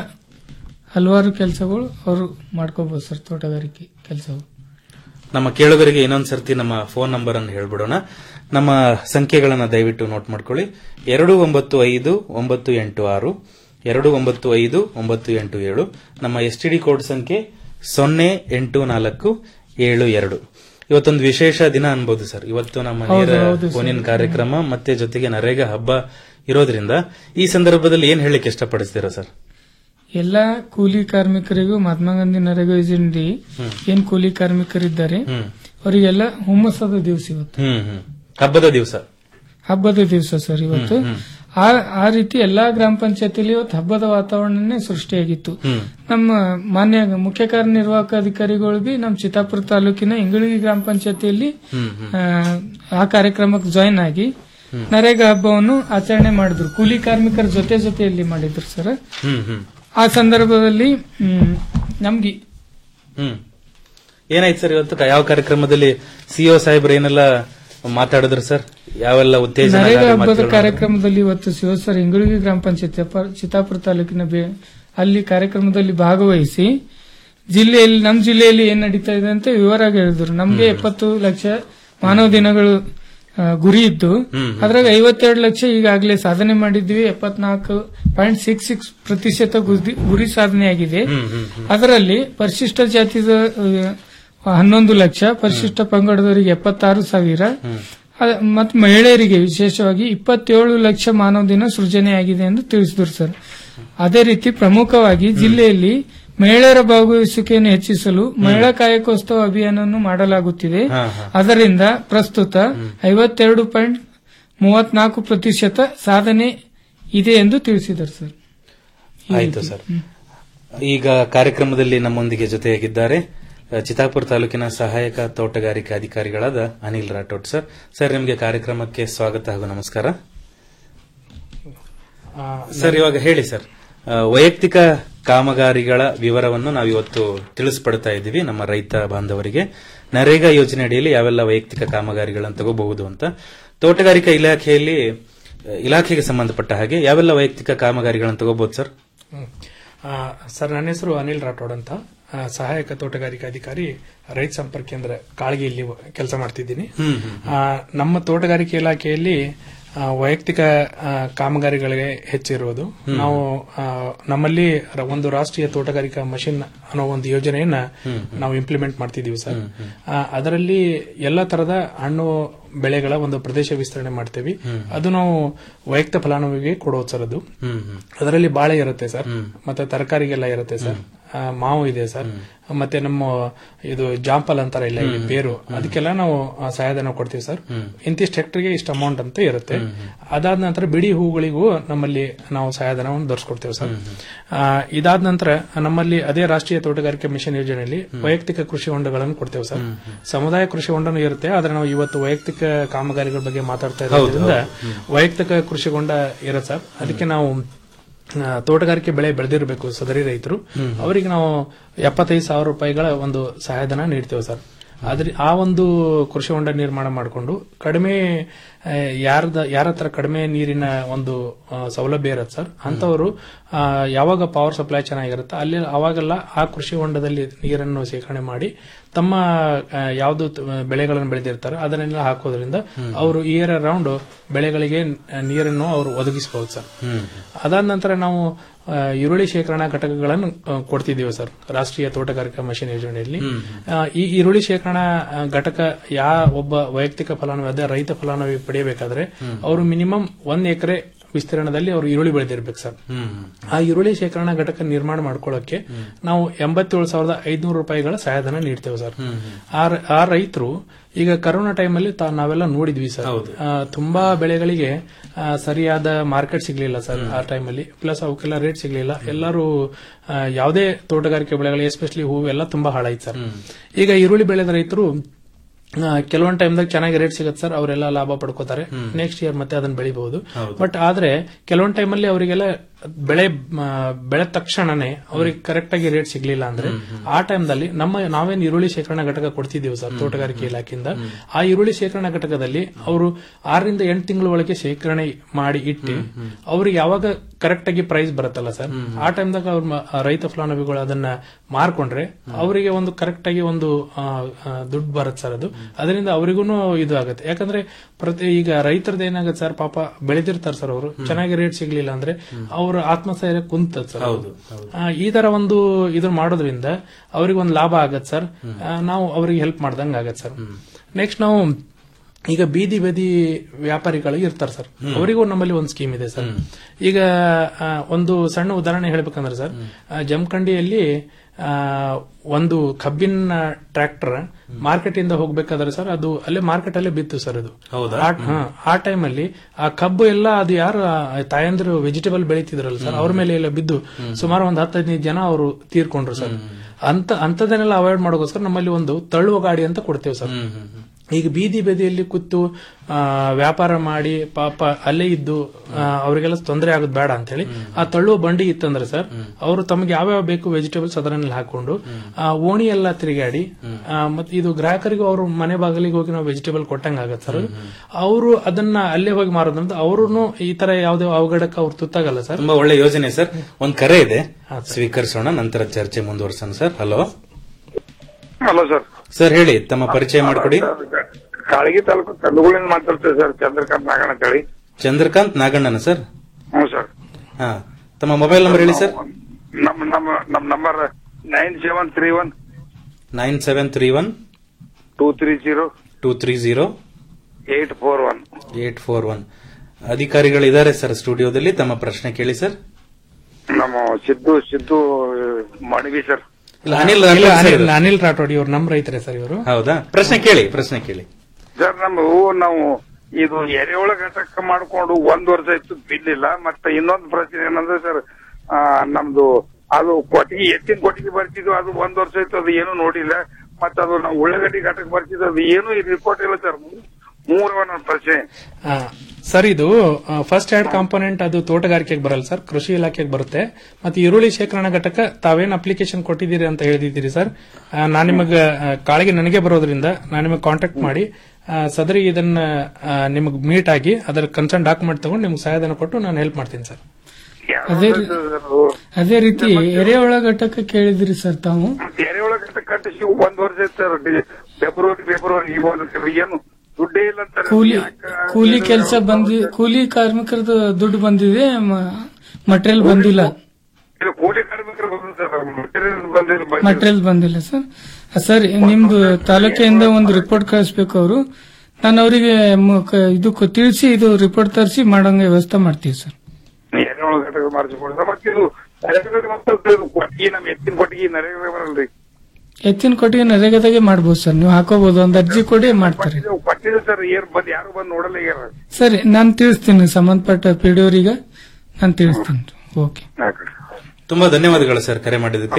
ಹಲವಾರು ಕೆಲಸಗಳು ಅವರು ಮಾಡ್ಕೋಬಹುದು ಸರ್ ತೋಟಗಾರಿಕೆ ಕೆಲಸಗಳು ನಮ್ಮ ಕೇಳುಗರಿಗೆ ಇನ್ನೊಂದ್ ಸರ್ತಿ ನಮ್ಮ ಫೋನ್ ನಂಬರ್ ಅನ್ನು ಹೇಳ್ಬಿಡೋಣ ನಮ್ಮ ಸಂಖ್ಯೆಗಳನ್ನ ದಯವಿಟ್ಟು ನೋಟ್ ಮಾಡ್ಕೊಳ್ಳಿ ಎರಡು ಒಂಬತ್ತು ಐದು ಒಂಬತ್ತು ಎಂಟು ಆರು ಎರಡು ಒಂಬತ್ತು ಐದು ಒಂಬತ್ತು ಎಂಟು ಏಳು ನಮ್ಮ ಎಸ್ ಟಿ ಡಿ ಕೋಡ್ ಸಂಖ್ಯೆ ಸೊನ್ನೆ ಎಂಟು ನಾಲ್ಕು ಏಳು ಎರಡು ಇವತ್ತೊಂದು ವಿಶೇಷ ದಿನ ಅನ್ಬೋದು ಸರ್ ಇವತ್ತು ನಮ್ಮ ಹೌದು, ನೇರ ಹೌದು ಸರ್. ಫೋನಿನ ಕಾರ್ಯಕ್ರಮ ಮತ್ತೆ ಜೊತೆಗೆ ನರೇಗಾ ಹಬ್ಬ ಇರೋದ್ರಿಂದ ಈ ಸಂದರ್ಭದಲ್ಲಿ ಏನ್ ಹೇಳಲಿಕ್ಕೆ ಇಷ್ಟಪಡಿಸ್ತೀರಾ ಸರ್ ಎಲ್ಲ ಕೂಲಿ ಕಾರ್ಮಿಕರಿಗೂ ಮಹಾತ್ಮ ಗಾಂಧಿ ನರೇಗಾ ಯೋಜನೆ ಹ್ಮ್. ಏನ್ ಕೂಲಿ ಕಾರ್ಮಿಕರಿದ್ದಾರೆ ಹ್ಮ್ ಅವರಿಗೆಲ್ಲ ಹುಮ್ಮಸ್ಸದ ದಿವಸ ಇವತ್ತು ಹ್ಮ್ ಹ್ಮ್ ಹಬ್ಬದ ದಿವಸ ಹಬ್ಬದ ದಿವಸ ಸರ್ ಇವತ್ತು ಹ್ಮ್, ಆ ಆ ರೀತಿ ಎಲ್ಲಾ ಗ್ರಾಮ ಪಂಚಾಯತಿಲಿ ಇವತ್ತು ಹಬ್ಬದ ವಾತಾವರಣನೇ ಸೃಷ್ಟಿಯಾಗಿತ್ತು ಹ್ಮ್ ನಮ್ಮ ಮಾನ್ಯ ಮುಖ್ಯ ಕಾರ್ಯನಿರ್ವಾಹಕ ಅಧಿಕಾರಿಗಳು ಬಿ ನಮ್ಮ ಚಿತ್ತಾಪುರ ತಾಲೂಕಿನ ಇಂಗಳಗಿ ಗ್ರಾಮ ಪಂಚಾಯತಿಯಲ್ಲಿ ಹ್ಮ್ ಹ್ಮ್ ಆ, ಆ ಕಾರ್ಯಕ್ರಮಕ್ಕೆ ಜಾಯಿನ್ ಆಗಿ ನರೇಗಾ ಹಬ್ಬವನ್ನು ಆಚರಣೆ ಮಾಡಿದ್ರು ಕೂಲಿ ಕಾರ್ಮಿಕರ ಜೊತೆ ಜೊತೆಯಲ್ಲಿ ಮಾಡಿದ್ರು ಸರ್ ಹ್ಮ್ ಹ್ಮ್ ಆ ಸಂದರ್ಭದಲ್ಲಿ ಹ್ಮ್, ನಮ್ಗೆ ಹ್ಮ್ ಏನಾಯ್ತು ಸರ್ ಇವತ್ತು ಕ- ಯಾವ ಕಾರ್ಯಕ್ರಮದಲ್ಲಿ ಸಿಒ ಸಾಹೇಬ್ರು ಏನೆಲ್ಲ ಮಾತಾಡಿದ್ರು ಸರ್ ಯಾವೆಲ್ಲ ಉತ್ತೇಜನ ನರೇಗಾ ಹಬ್ಬದ ಕಾರ್ಯಕ್ರಮದಲ್ಲಿ ಇವತ್ತು ಶಿವಸರ್ ಇಂಗಳಗಿ ಗ್ರಾಮ ಪಂಚಾಯತ್ ಚಿತ್ತಾಪುರ ತಾಲೂಕಿನ ಬೆ- ಅಲ್ಲಿ ಕಾರ್ಯಕ್ರಮದಲ್ಲಿ ಭಾಗವಹಿಸಿ ಜಿಲ್ಲೆಯಲ್ಲಿ ನಮ್ಮ ಜಿಲ್ಲೆಯಲ್ಲಿ ಏನ್ ನಡೀತಾ ಇದೆ ಅಂತ ವಿವರವಾಗಿ ಹೇಳಿದ್ರು ನಮ್ಗೆ ಎಪ್ಪತ್ತು ಲಕ್ಷ ಮಾನವ ದಿನಗಳು ಆ, ಗುರಿ ಇತ್ತು ಅದ್ರಾಗ ಐವತ್ತೆರಡು ಲಕ್ಷ ಈಗಾಗಲೇ ಸಾಧನೆ ಮಾಡಿದ್ವಿ ಎಪ್ಪತ್ನಾಲ್ಕು ಪಾಯಿಂಟ್ ಸಿಕ್ಸ್ ಸಿಕ್ಸ್ ಪ್ರತಿಶತ ಗುರಿ- ಗುರಿ ಸಾಧನೆಯಾಗಿದೆ ಅದರಲ್ಲಿ ಪರಿಶಿಷ್ಟ ಜಾತಿದ ಆ, ಹನ್ನೊಂದು ಲಕ್ಷ ಪರಿಶಿಷ್ಟ ಪಂಗಡದವರಿಗೆ ಎಪ್ಪತ್ತಾರು ಸಾವಿರ ಅದ- ಮತ್ತು ಮಹಿಳೆಯರಿಗೆ ವಿಶೇಷವಾಗಿ ಇಪ್ಪತ್ತೇಳು ಲಕ್ಷ ಮಾನವ ದಿನ ಸೃಜನೆಯಾಗಿದೆ ಎಂದು ತಿಳಿಸಿದರು ಸರ್ ಅದೇ ರೀತಿ ಪ್ರಮುಖವಾಗಿ ಜಿಲ್ಲೆಯಲ್ಲಿ ಮಹಿಳೆಯರ ಭಾಗವಹಿಸುವಿಕೆಯನ್ನು ಹೆಚ್ಚಿಸಲು ಮಹಿಳಾ ಕಾಯಕೋತ್ಸವ ಅಭಿಯಾನವನ್ನು ಮಾಡಲಾಗುತ್ತಿದೆ ಅದರಿಂದ ಪ್ರಸ್ತುತ ಐವತ್ತೆರಡು ಪಾಯಿಂಟ್ ಮೂವತ್ನಾಲ್ಕು ಪ್ರತಿಶತ ಸಾಧನೆ ಇದೆ ಎಂದು ತಿಳಿಸಿದರು ಸರ್ ಈ ಆಯ್ತು ರೀತಿ. ಸರ್ ಈಗ ಕಾರ್ಯಕ್ರಮದಲ್ಲಿ ನಮ್ಮೊಂದಿಗೆ ಜೊತೆಯಾಗಿದ್ದಾರೆ ಅ, ಚಿತ್ತಾಪುರ ತಾಲೂಕಿನ ಸಹಾಯಕ ತೋಟಗಾರಿಕೆ ಅಧಿಕಾರಿಗಳಾದ ಅನಿಲ್ ರಾಠೋಡ್ ಸರ್ ಸರ್ ನಿಮಗೆ ಕಾರ್ಯಕ್ರಮಕ್ಕೆ ಸ್ವಾಗತ ಹಾಗೂ ನಮಸ್ಕಾರ ಸರ್ ಇವಾಗ ಹೇಳಿ ಸರ್ ಆ, ವೈಯಕ್ತಿಕ ಕಾಮಗಾರಿಗಳ ವಿವರವನ್ನು ನಾವು ಇವತ್ತು ತಿಳಿಸ್ಪಡ್ತಾ ಇದ್ದೀವಿ ನಮ್ಮ ರೈತ ಬಾಂಧವರಿಗೆ ನರೇಗಾ ಯೋಜನೆ ಅಡಿಯಲ್ಲಿ ಯಾವೆಲ್ಲ ವೈಯಕ್ತಿಕ ಕಾಮಗಾರಿಗಳನ್ನು ತಗೋಬಹುದು ಅಂತ ತೋಟಗಾರಿಕಾ ಇಲಾಖೆಯಲ್ಲಿ ಆ, ಇಲಾಖೆಗೆ ಸಂಬಂಧಪಟ್ಟ ಹಾಗೆ ಯಾವೆಲ್ಲ ವೈಯಕ್ತಿಕ ಕಾಮಗಾರಿಗಳನ್ನು ತಗೋಬಹುದು ಸರ್ ಹ್ಮ್. ಆ, ಸರ್ ನನ್ನ ಹೆಸರು ಅನಿಲ್ ರಾಠೋಡ್ ಅಂತ ಆ, ಸಹಾಯಕ ತೋಟಗಾರಿಕಾ ಅಧಿಕಾರಿ ರೈತ ಸಂಪರ್ಕ ಕೇಂದ್ರ ಕಾಳಗಿಯಲ್ಲಿ ಕೆಲಸ ಮಾಡ್ತಿದ್ದೀನಿ ಹ್ಮ್, ಹ್ಮ್, ಆ, ನಮ್ಮ ತೋಟಗಾರಿಕೆ ಇಲಾಖೆಯಲ್ಲಿ ಆ, ವೈಯಕ್ತಿಕ ಆ, ಕಾಮಗಾರಿಗಳಿಗೆ ಹೆಚ್ಚಿರುವುದು ನಾವು ಆ, ನಮ್ಮಲ್ಲಿ ರ- ಒಂದು ರಾಷ್ಟ್ರೀಯ ತೋಟಗಾರಿಕಾ ಮಷಿನ್ ಅನ್ನೋ ಒಂದು ಯೋಜನೆಯನ್ನ ನಾವು ಇಂಪ್ಲಿಮೆಂಟ್ ಮಾಡ್ತಿದೀವಿ ಸರ್ ಆ, ಅದರಲ್ಲಿ ಎಲ್ಲ ತರದ ಹಣ್ಣು ಬೆಳೆಗಳ ಒಂದು ಪ್ರದೇಶ ವಿಸ್ತರಣೆ ಮಾಡ್ತೇವೆ ಅದು ನಾವು ವೈಯಕ್ತಿಕ ಫಲಾನುಭವಿಗೆ ಕೊಡೋದು ಸರ್ ಅದು ಅದರಲ್ಲಿ ಬಾಳೆ ಇರುತ್ತೆ ಸರ್ ಮತ್ತೆ ತರಕಾರಿಗೆಲ್ಲ ಇರುತ್ತೆ ಸರ್ ಆ, ಮಾವು ಇದೆ ಸರ್ ಮತ್ತೆ ನಮ್ಮ ಇದು ಜಾಂಪಲ್ ಅಂತಾರ ಇಲ್ಲ ಇಲ್ಲಿ ಬೇರು ಅದಕ್ಕೆಲ್ಲ ನಾವು ಆ, ಸಹಾಯಧನ ಕೊಡ್ತೀವಿ ಸರ್ ಇಂತಿಷ್ಟು ಹೆಕ್ಟರ್ಗೆ ಇಷ್ಟು ಅಮೌಂಟ್ ಅಂತ ಇರುತ್ತೆ ಅದಾದ ನಂತರ ಬಿಡಿ ಹೂಗಳಿಗೂ ನಮ್ಮಲ್ಲಿ ನಾವು ಸಹಾಯಧನವನ್ನು ದೊರಸ್ಕೊಡ್ತೇವೆ ಸರ್ ಆ, ಇದಾದ ನಂತರ ನಮ್ಮಲ್ಲಿ ಅದೇ ರಾಷ್ಟ್ರೀಯ ತೋಟಗಾರಿಕೆ ಮಿಷನ್ ಯೋಜನೆಯಲ್ಲಿ ವೈಯಕ್ತಿಕ ಕೃಷಿ ಹೊಂಡಗಳನ್ನು ಕೊಡ್ತೇವೆ ಸರ್ ಸಮುದಾಯ ಕೃಷಿ ಹೊಂಡನೂ ಇರುತ್ತೆ ಆದ್ರೆ ನಾವು ಇವತ್ತು ವೈಯಕ್ತಿಕ ಕಾಮಗಾರಿಗಳ ಬಗ್ಗೆ ಮಾತಾಡ್ತಾ ಇರೋದ್ರಿಂದ ವೈಯಕ್ತಿಕ ಕೃಷಿ ಹೊಂಡ ಇರುತ್ತೆ ಸರ್ ಅದಕ್ಕೆ ನಾವು ಆ, ತೋಟಗಾರಿಕೆ ಬೆಳೆ ಬೆಳೆದಿರಬೇಕು ಸದರಿ ರೈತರು ಅವರಿಗೆ ನಾವು ಎಪ್ಪತ್ತೈದು ಸಾವಿರ ರೂಪಾಯಿಗಳ ಒಂದು ಸಹಾಯಧನ ನೀಡ್ತೇವೆ ಸರ್ ಆದ್ರೆ ಆ ಒಂದು ಕೃಷಿ ಹೊಂಡ ನಿರ್ಮಾಣ ಮಾಡಿಕೊಂಡು ಕಡಿಮೆ ಆ, ಯಾರ್ದ ಯಾರ ಹತ್ರ ಕಡಿಮೆ ನೀರಿನ ಒಂದು ಆ, ಸೌಲಭ್ಯ ಇರುತ್ತೆ ಸರ್ ಅಂತವರು ಯಾವಾಗ ಪವರ್ ಸಪ್ಲೈ ಚೆನ್ನಾಗಿರುತ್ತೆ ಅಲ್ಲಿ ಅವಾಗೆಲ್ಲ ಆ ಕೃಷಿ ಹೊಂಡದಲ್ಲಿ ನೀರನ್ನು ಶೇಖರಣೆ ಮಾಡಿ ತಮ್ಮ ಆ, ಯಾವ್ದು ತ- ಬೆಳೆಗಳನ್ನು ಬೆಳೆದಿರ್ತಾರೆ ಅದನ್ನೆಲ್ಲ ಹಾಕೋದ್ರಿಂದ ಅವರು ಇಯರ್ ಅರೌಂಡ್ ಬೆಳೆಗಳಿಗೆ ನ- ನೀರನ್ನು ಅವರು ಒದಗಿಸಬಹುದು ಸರ್ ಅದಾದ ನಂತರ ನಾವು ಆ, ಈರುಳ್ಳಿ ಶೇಖರಣಾ ಘಟಕಗಳನ್ನು ಆ, ಕೊಡ್ತಿದ್ದೀವಿ ಸರ್ ರಾಷ್ಟ್ರೀಯ ತೋಟಗಾರಿಕಾ ಮಷಿನ್ ಯೋಜನೆಯಲ್ಲಿ ಆ, ಈ ಈರುಳ್ಳಿ ಶೇಖರಣಾ ಆ, ಘಟಕ ಯಾ ಒಬ್ಬ ವೈಯಕ್ತಿಕ ಫಲಾನುಭವಿ ಅದೇ ರೈತ ಫಲಾನುಭವಿ ಪಡೆಯಬೇಕಾದ್ರೆ ಅವರು ಮಿನಿಮಮ್ ಒಂದ್ ಎಕರೆ ವಿಸ್ತೀರ್ಣದಲ್ಲಿ ಅವರು ಈರುಳ್ಳಿ ಬೆಳೆದಿರ್ಬೇಕು ಸರ್ ಆ ಈರುಳ್ಳಿ ಶೇಖರಣಾ ಘಟಕ ನಿರ್ಮಾಣ ಮಾಡ್ಕೊಳ್ಳೋಕೆ ನಾವು ಎಂಬತ್ತೇಳು ಸಾವಿರದ ಐದ್ನೂರು ರೂಪಾಯಿಗಳ ಸಹಾಯಧನ ನೀಡ್ತೇವೆ ಸರ್ ಆ ರ- ಆ ರೈತರು ಈಗ ಕರೋನಾ ಟೈಮಲ್ಲಿ ತಾ ನಾವೆಲ್ಲ ನೋಡಿದ್ವಿ ಸರ್ ಆ, ತುಂಬಾ ಬೆಳೆಗಳಿಗೆ ಆ, ಸರಿಯಾದ ಮಾರ್ಕೆಟ್ ಸಿಗ್ಲಿಲ್ಲ ಸರ್ ಆ ಟೈಮಲ್ಲಿ ಪ್ಲಸ್ ಅವಕ್ಕೆಲ್ಲ ರೇಟ್ ಸಿಗ್ಲಿಲ್ಲ ಎಲ್ಲರೂ ಆ, ಯಾವುದೇ ತೋಟಗಾರಿಕೆ ಬೆಳೆಗಳು ಎಸ್ಪೆಷಲಿ ಹೂವು ಎಲ್ಲ ತುಂಬಾ ಹಾಳಾಯ್ತು ಸರ್ ಈಗ ಈರುಳ್ಳಿ ಬೆಳೆದ ರೈತರು ಆ, ಕೆಲವೊಂದ್ ಟೈಮ್ದಾಗ ಚೆನ್ನಾಗಿ ರೇಟ್ ಸಿಗುತ್ತೆ ಸರ್ ಅವರೆಲ್ಲ ಲಾಭ ಪಡ್ಕೋತಾರೆ ನೆಕ್ಸ್ಟ್ ಇಯರ್ ಮತ್ತೆ ಅದನ್ನ ಬೆಳಿಬಹುದು ಬಟ್ ಆದ್ರೆ ಕೆಲವೊಂದ್ ಟೈಮಲ್ಲಿ ಅವರಿಗೆಲ್ಲ ಬೆಳೆ ಆ, ಬೆಳೆದ ತಕ್ಷಣನೇ ಅವ್ರಿಗೆ ಕರೆಕ್ಟ್ ಆಗಿ ರೇಟ್ ಸಿಗ್ಲಿಲ್ಲ ಅಂದ್ರೆ ಆ ಟೈಮ್ದಲ್ಲಿ ನಮ್ಮ ನಾವೇನ್ ಈರುಳ್ಳಿ ಶೇಖರಣಾ ಘಟಕ ಕೊಡ್ತಿದ್ದೀವಿ ಸರ್ ತೋಟಗಾರಿಕೆ ಇಲಾಖೆಯಿಂದ ಆ ಈರುಳ್ಳಿ ಶೇಖರಣಾ ಘಟಕದಲ್ಲಿ ಅವರು ಆರರಿಂದ ಎಂಟು ತಿಂಗಳ ಒಳಗೆ ಶೇಖರಣೆ ಮಾಡಿ ಇಟ್ಟು ಅವ್ರಿಗೆ ಯಾವಾಗ ಕರೆಕ್ಟ್ ಆಗಿ ಪ್ರೈಸ್ ಬರುತ್ತಲ್ಲ ಸರ್ ಆ ಟೈಮ್ದಾಗ ಅವ್ರ ಮ- ಆ ರೈತ ಫಲಾನುಭವಿಗಳು ಅದನ್ನ ಮಾರ್ಕೊಂಡ್ರೆ ಅವರಿಗೆ ಒಂದು ಕರೆಕ್ಟ್ ಆಗಿ ಒಂದು ಆ, ಆ, ದುಡ್ಡು ಬರುತ್ತೆ ಸರ್ ಅದು ಅದರಿಂದ ಅವರಿಗೂ ಇದು ಆಗುತ್ತೆ ಯಾಕಂದ್ರೆ ಪ್ರತಿ ಈಗ ರೈತರದ್ದು ಏನಾಗುತ್ತೆ ಸರ್ ಪಾಪ ಬೆಳೆದಿರ್ತಾರೆ ಸರ್ ಅವರು ಚೆನ್ನಾಗಿ ರೇಟ್ ಸಿಗ್ಲಿಲ್ಲ ಅಂದ್ರೆ ಅವ್ರ ಆತ್ಮಸ್ಥೈರ್ಯ ಕುಂತದ್ ಸರ್ ಹೌದು, ಆ, ಈ ತರ ಒಂದು ಇದನ್ನ ಮಾಡೋದ್ರಿಂದ ಅವ್ರಿಗೆ ಒಂದು ಲಾಭ ಆಗತ್ತೆ ಸರ್ ಆ, ನಾವು ಅವರಿಗೆ ಹೆಲ್ಪ್ ಮಾಡ್ದಂಗ ಆಗತ್ತೆ ಸರ್ ನೆಕ್ಸ್ಟ್ ನಾವು ಈಗ ಬೀದಿ ಬದಿ ವ್ಯಾಪಾರಿಗಳು ಇರ್ತಾರೆ ಸರ್ ಅವರಿಗೂ ನಮ್ಮಲ್ಲಿ ಒಂದು ಸ್ಕೀಮ್ ಇದೆ ಸರ್ ಈಗ ಆ, ಒಂದು ಸಣ್ಣ ಉದಾಹರಣೆ ಹೇಳ್ಬೇಕಂದ್ರೆ ಸರ್ ಆ, ಜಮಖಂಡಿಯಲ್ಲಿ ಆ, ಒಂದು ಕಬ್ಬಿನ ಟ್ರ್ಯಾಕ್ಟರ್ ಮಾರ್ಕೆಟ್ ಇಂದ ಹೋಗ್ಬೇಕಾದ್ರೆ ಸರ್ ಅದು ಅಲ್ಲೇ ಮಾರ್ಕೆಟ್ ಅಲ್ಲೇ ಬಿತ್ತು ಸರ್ ಅದು ಆ- ಹಾ, ಆ ಟೈಮಲ್ಲಿ ಆ ಕಬ್ಬು ಎಲ್ಲ ಅದು ಯಾರು ಆ ತಾಯಂದಿರು ವೆಜಿಟೇಬಲ್ ಬೆಳೀತಿದ್ರಲ್ಲ ಸರ್ ಅವ್ರ ಮೇಲೆ ಎಲ್ಲ ಬಿದ್ದು ಸುಮಾರು ಒಂದು ಹತ್ತು ಹದಿನೈದು ಜನ ಅವರು ತೀರ್ಕೊಂಡ್ರು ಸರ್ ಅಂತ ಅಂತದನ್ನೆಲ್ಲ ಅವಾಯ್ಡ್ ಮಾಡೋಗೋಸ್ಕರ ನಮ್ಮಲ್ಲಿ ಒಂದು ತಳ್ಳುವ ಗಾಡಿ ಅಂತ ಕೊಡ್ತೇವೆ ಸರ್ ಈಗ ಬೀದಿ ಬದಿಯಲ್ಲಿ ಕೂತು ಆ, ವ್ಯಾಪಾರ ಮಾಡಿ ಪಾಪ ಅಲ್ಲೇ ಇದ್ದು ಆ, ಅವರಿಗೆಲ್ಲ ತೊಂದರೆ ಆಗೋದು ಬೇಡ ಅಂತ ಹೇಳಿ ಆ ತಳ್ಳುವ ಬಂಡಿ ಇತ್ತಂದ್ರೆ ಸರ್ ಅವರು ತಮಗೆ ಯಾವ್ಯಾವ ಬೇಕು ವೆಜಿಟೇಬಲ್ಸ್ ಅದರಲ್ಲಿ ಹಾಕೊಂಡು ಆ, ಓಣಿ ಎಲ್ಲ ತಿರುಗಾಡಿ ಆ, ಮತ್ತೆ ಇದು ಗ್ರಾಹಕರಿಗೂ ಅವ್ರ ಮನೆ ಬಾಗಿಲಿಗೆ ಹೋಗಿ ನಾವು ವೆಜಿಟೇಬಲ್ ಕೊಟ್ಟಂಗ ಆಗತ್ತೆ ಸರ್ ಅವರು ಅದನ್ನ ಅಲ್ಲೇ ಹೋಗಿ ಮಾರೋದ್ರಿಂದ ಅವರು ಈ ತರ ಯಾವ್ದೇ ಅವಘಡಕ್ಕೆ ಅವ್ರು ತುತ್ತಾಗಲ್ಲ ಸರ್ ತುಂಬಾ ಒಳ್ಳೆ ಯೋಜನೆ ಸರ್ ಒಂದ್ ಕರೆ ಇದೆ ಸ್ವೀಕರಿಸೋಣ ನಂತರ ಚರ್ಚೆ ಮುಂದುವರ್ಸೋಣ sir hello hello sir sir ಹೇಳಿ ತಮ್ಮ ಪರಿಚಯ ಮಾಡಿಕೊಡಿ ಕಾಳಗಿ ತಾಲೂಕು ಕಂದಗುಳಿಂದ ಮಾತಾಡ್ತೇವೆ ಸರ್ ಚಂದ್ರಕಾಂತ್ ನಾಗಣ್ಣ ಅಂತೇಳಿ ಚಂದ್ರಕಾಂತ್ ನಾಗಣ್ಣನ ಸರ್ ಹ್ಞೂ ಸರ್ ಹಾ ತಮ್ಮ ಮೊಬೈಲ್ ನಂಬರ್ ಹೇಳಿ ಸರ್ ನಮ್ಮ ನಮ್ಮ ನಮ್ಮ number nine seven three one nine seven three one two three zero two three zero eight four one eight four one ಅಧಿಕಾರಿಗಳಿದ್ದಾರೆ ಸರ್ ಸ್ಟುಡಿಯೋದಲ್ಲಿ ತಮ್ಮ ಪ್ರಶ್ನೆ ಕೇಳಿ ಸರ್ ನಮ್ಮ ಸಿದ್ದು ಸಿದ್ದು ಮಣವಿ ಸರ್ ಇಲ್ಲ ಅನಿಲ್ ಇಲ್ಲ, ರಾಠೋಡ್ ಸರ್ ಅನಿಲ್ ಇದು. ಅನಿಲ್ ರಾಠೋಡ್ ಇವ್ರ ನಮ್ ರೈತರೇ ಸರ್ ಇವರು ಹೌದಾ ಪ್ರಶ್ನೆ ಕೇಳಿ ಪ್ರಶ್ನೆ ಕೇಳಿ ಸರ್ ನಮ್ಮ ನಾವು ಇದು ಎರೆಹುಳ ಘಟಕ ಮಾಡ್ಕೊಂಡು ಒಂದ್ ವರ್ಷ ಇತ್ತು ಬಿಲ್ ಇಲ್ಲ ಮತ್ತೆ ಇನ್ನೊಂದು ಪ್ರಶ್ನೆ ಏನಂದ್ರೆ ಸರ್ ಆ, ನಮ್ದು ಅದು ಕೊಟ್ಟಿಗೆ ಎತ್ತಿನ ಕೊಟ್ಟಿಗೆ ಬರ್ತಿದ್ವು ಅದು ಒಂದ್ ವರ್ಷ ಇತ್ತು ಅದು ಏನು ನೋಡಿಲ್ಲ ಮತ್ತೆ ಅದು ನಾವು ಉಳ್ಳಾಗಡ್ಡಿ ಘಟಕ ಬರ್ತಿದ್ವು ಅದು ಏನು ರಿಪೋರ್ಟ್ ಇಲ್ಲ ಸರ್ ಮೂರವ ನನ್ನ ಪ್ರಶ್ನೆ ಆ, ಸರ್ ಇದು ಫಸ್ಟ್ ಆಡ್ ಕಾಂಪೋನೆಂಟ್ ಅದು ತೋಟಗಾರಿಕೆಗೆ ಬರಲ್ಲ ಸರ್ ಕೃಷಿ ಇಲಾಖೆಗೆ ಬರುತ್ತೆ ಮತ್ತೆ ಈರುಳ್ಳಿ ಶೇಖರಣಾ ಘಟಕ ತಾವೇನ್ ಅಪ್ಲಿಕೇಶನ್ ಕೊಟ್ಟಿದ್ದೀರಿ ಅಂತ ಹೇಳಿದ್ದೀರಿ ಸರ್ ನಾನು ನಿಮಗೆ ಕಾಳಿಗೆ ನನಗೆ ಬರೋದ್ರಿಂದ ನಾನು ನಿಮಗೆ ಕಾಂಟ್ಯಾಕ್ಟ್ ಮಾಡಿ ಆ, ಸದರಿ ಇದನ್ನ ನಿಮಗೆ ಮೀಟ್ ಆಗಿ ಅದರ ಕನ್ಸರ್ನ್ ಡಾಕ್ಯುಮೆಂಟ್ ತಗೊಂಡು ನಿಮ್ಗೆ ಸಹಾಯಧನ ಕೊಟ್ಟು ನಾನು ಹೆಲ್ಪ್ ಮಾಡ್ತೀನಿ ಸರ್ ಅದೇ ರೀ- ಅದೇ ರೀತಿ ಎರೆಹುಳ ಘಟಕ ಕೇಳಿದ್ರಿ ಸರ್ ತಾವು ಎರೆಹುಳ ಘಟಕ ಕಟ್ಟಿಸಿ ಒಂದ್ ವರ್ಷ ಇತ್ತು ಸರ್ ಡಿ- ಫೆಬ್ರವರಿ ಫೆಬ್ರವರಿ ಈ ಒಂದು ಏನು ದುಡ್ಡೇ ಇಲ್ಲ ಅಂತಾರೆ ಕೂಲಿ ಕೂಲಿ ಕೆಲಸ ಬಂದಿ ಕೂಲಿ ಕಾರ್ಮಿಕರದ್ದು ದುಡ್ಡು ಬಂದಿದೆ ಮಟೀರಿಯಲ್ ಬಂದಿಲ್ಲ ಇದು ಕೂಲಿ ಕಾರ್ಮಿಕರು ಬಂದಿದೆ ಸರ್ material ಬಂದಿಲ್ಲ ಬಂದಿಲ್ಲ. ಮಟೀರಿಯಲ್ ಬಂದಿಲ್ಲ ಸರ್ ಸರ್ ನಿಮ್ದು ತಾಲೂಕಿನಿಂದ ಒಂದು ರಿಪೋರ್ಟ್ ಕಳಿಸ್ಬೇಕು ಅವರು ನಾನು ಅವರಿಗೆ ಇದು ಕ- ತಿಳಿಸಿ ಇದು ರಿಪೋರ್ಟ್ ತರಿಸಿ ಮಾಡಂಗೆ ವ್ಯವಸ್ಥೆ ಮಾಡ್ತೀವಿ ಸರ್ ಎರೆಹುಳ ಘಟಕ ಮಾಡಿಸಿಕೊಡಿದ ಮತ್ತೆ ಇದು ನರೇಗಾದಾಗ ಮತ್ತೆ ಇದು ಕೊಟ್ಟಿಗೆ ನಮ್ಮ ಎತ್ತಿನ ಕೊಟ್ಟಿಗೆ ನರೇಗಾದಾಗ ಬರಲ್ರಿ ಎತ್ತಿನ ಕೊಟ್ಟಿಗೆ ನರೇಗಾದಾಗೆ ಮಾಡ್ಬೋದು ಸರ್ ನೀವು ಹಾಕೋಬಹುದು ಒಂದು ಅರ್ಜಿ ಕೊಡಿ ಮಾಡ್ತಾರೆ ಇದು ಕೊಟ್ಟಿದೆ ಸರ್ ಏನ್ ಬಂದ್ ಯಾರು ಬಂದು ನೋಡಲ್ಲ ಈಗ ಸರಿ ನಾನು ತಿಳಿಸ್ತೀನಿ ಸಂಬಂಧಪಟ್ಟ ಪಿಡಿಯವರಿಗೆ ನಾನು ತಿಳಿಸ್ತೀನಿ ಓಕೆ ತುಂಬಾ ಧನ್ಯವಾದಗಳು ಸರ್ ಕರೆ ಮಾಡಿದ್ದಕ್ಕೆ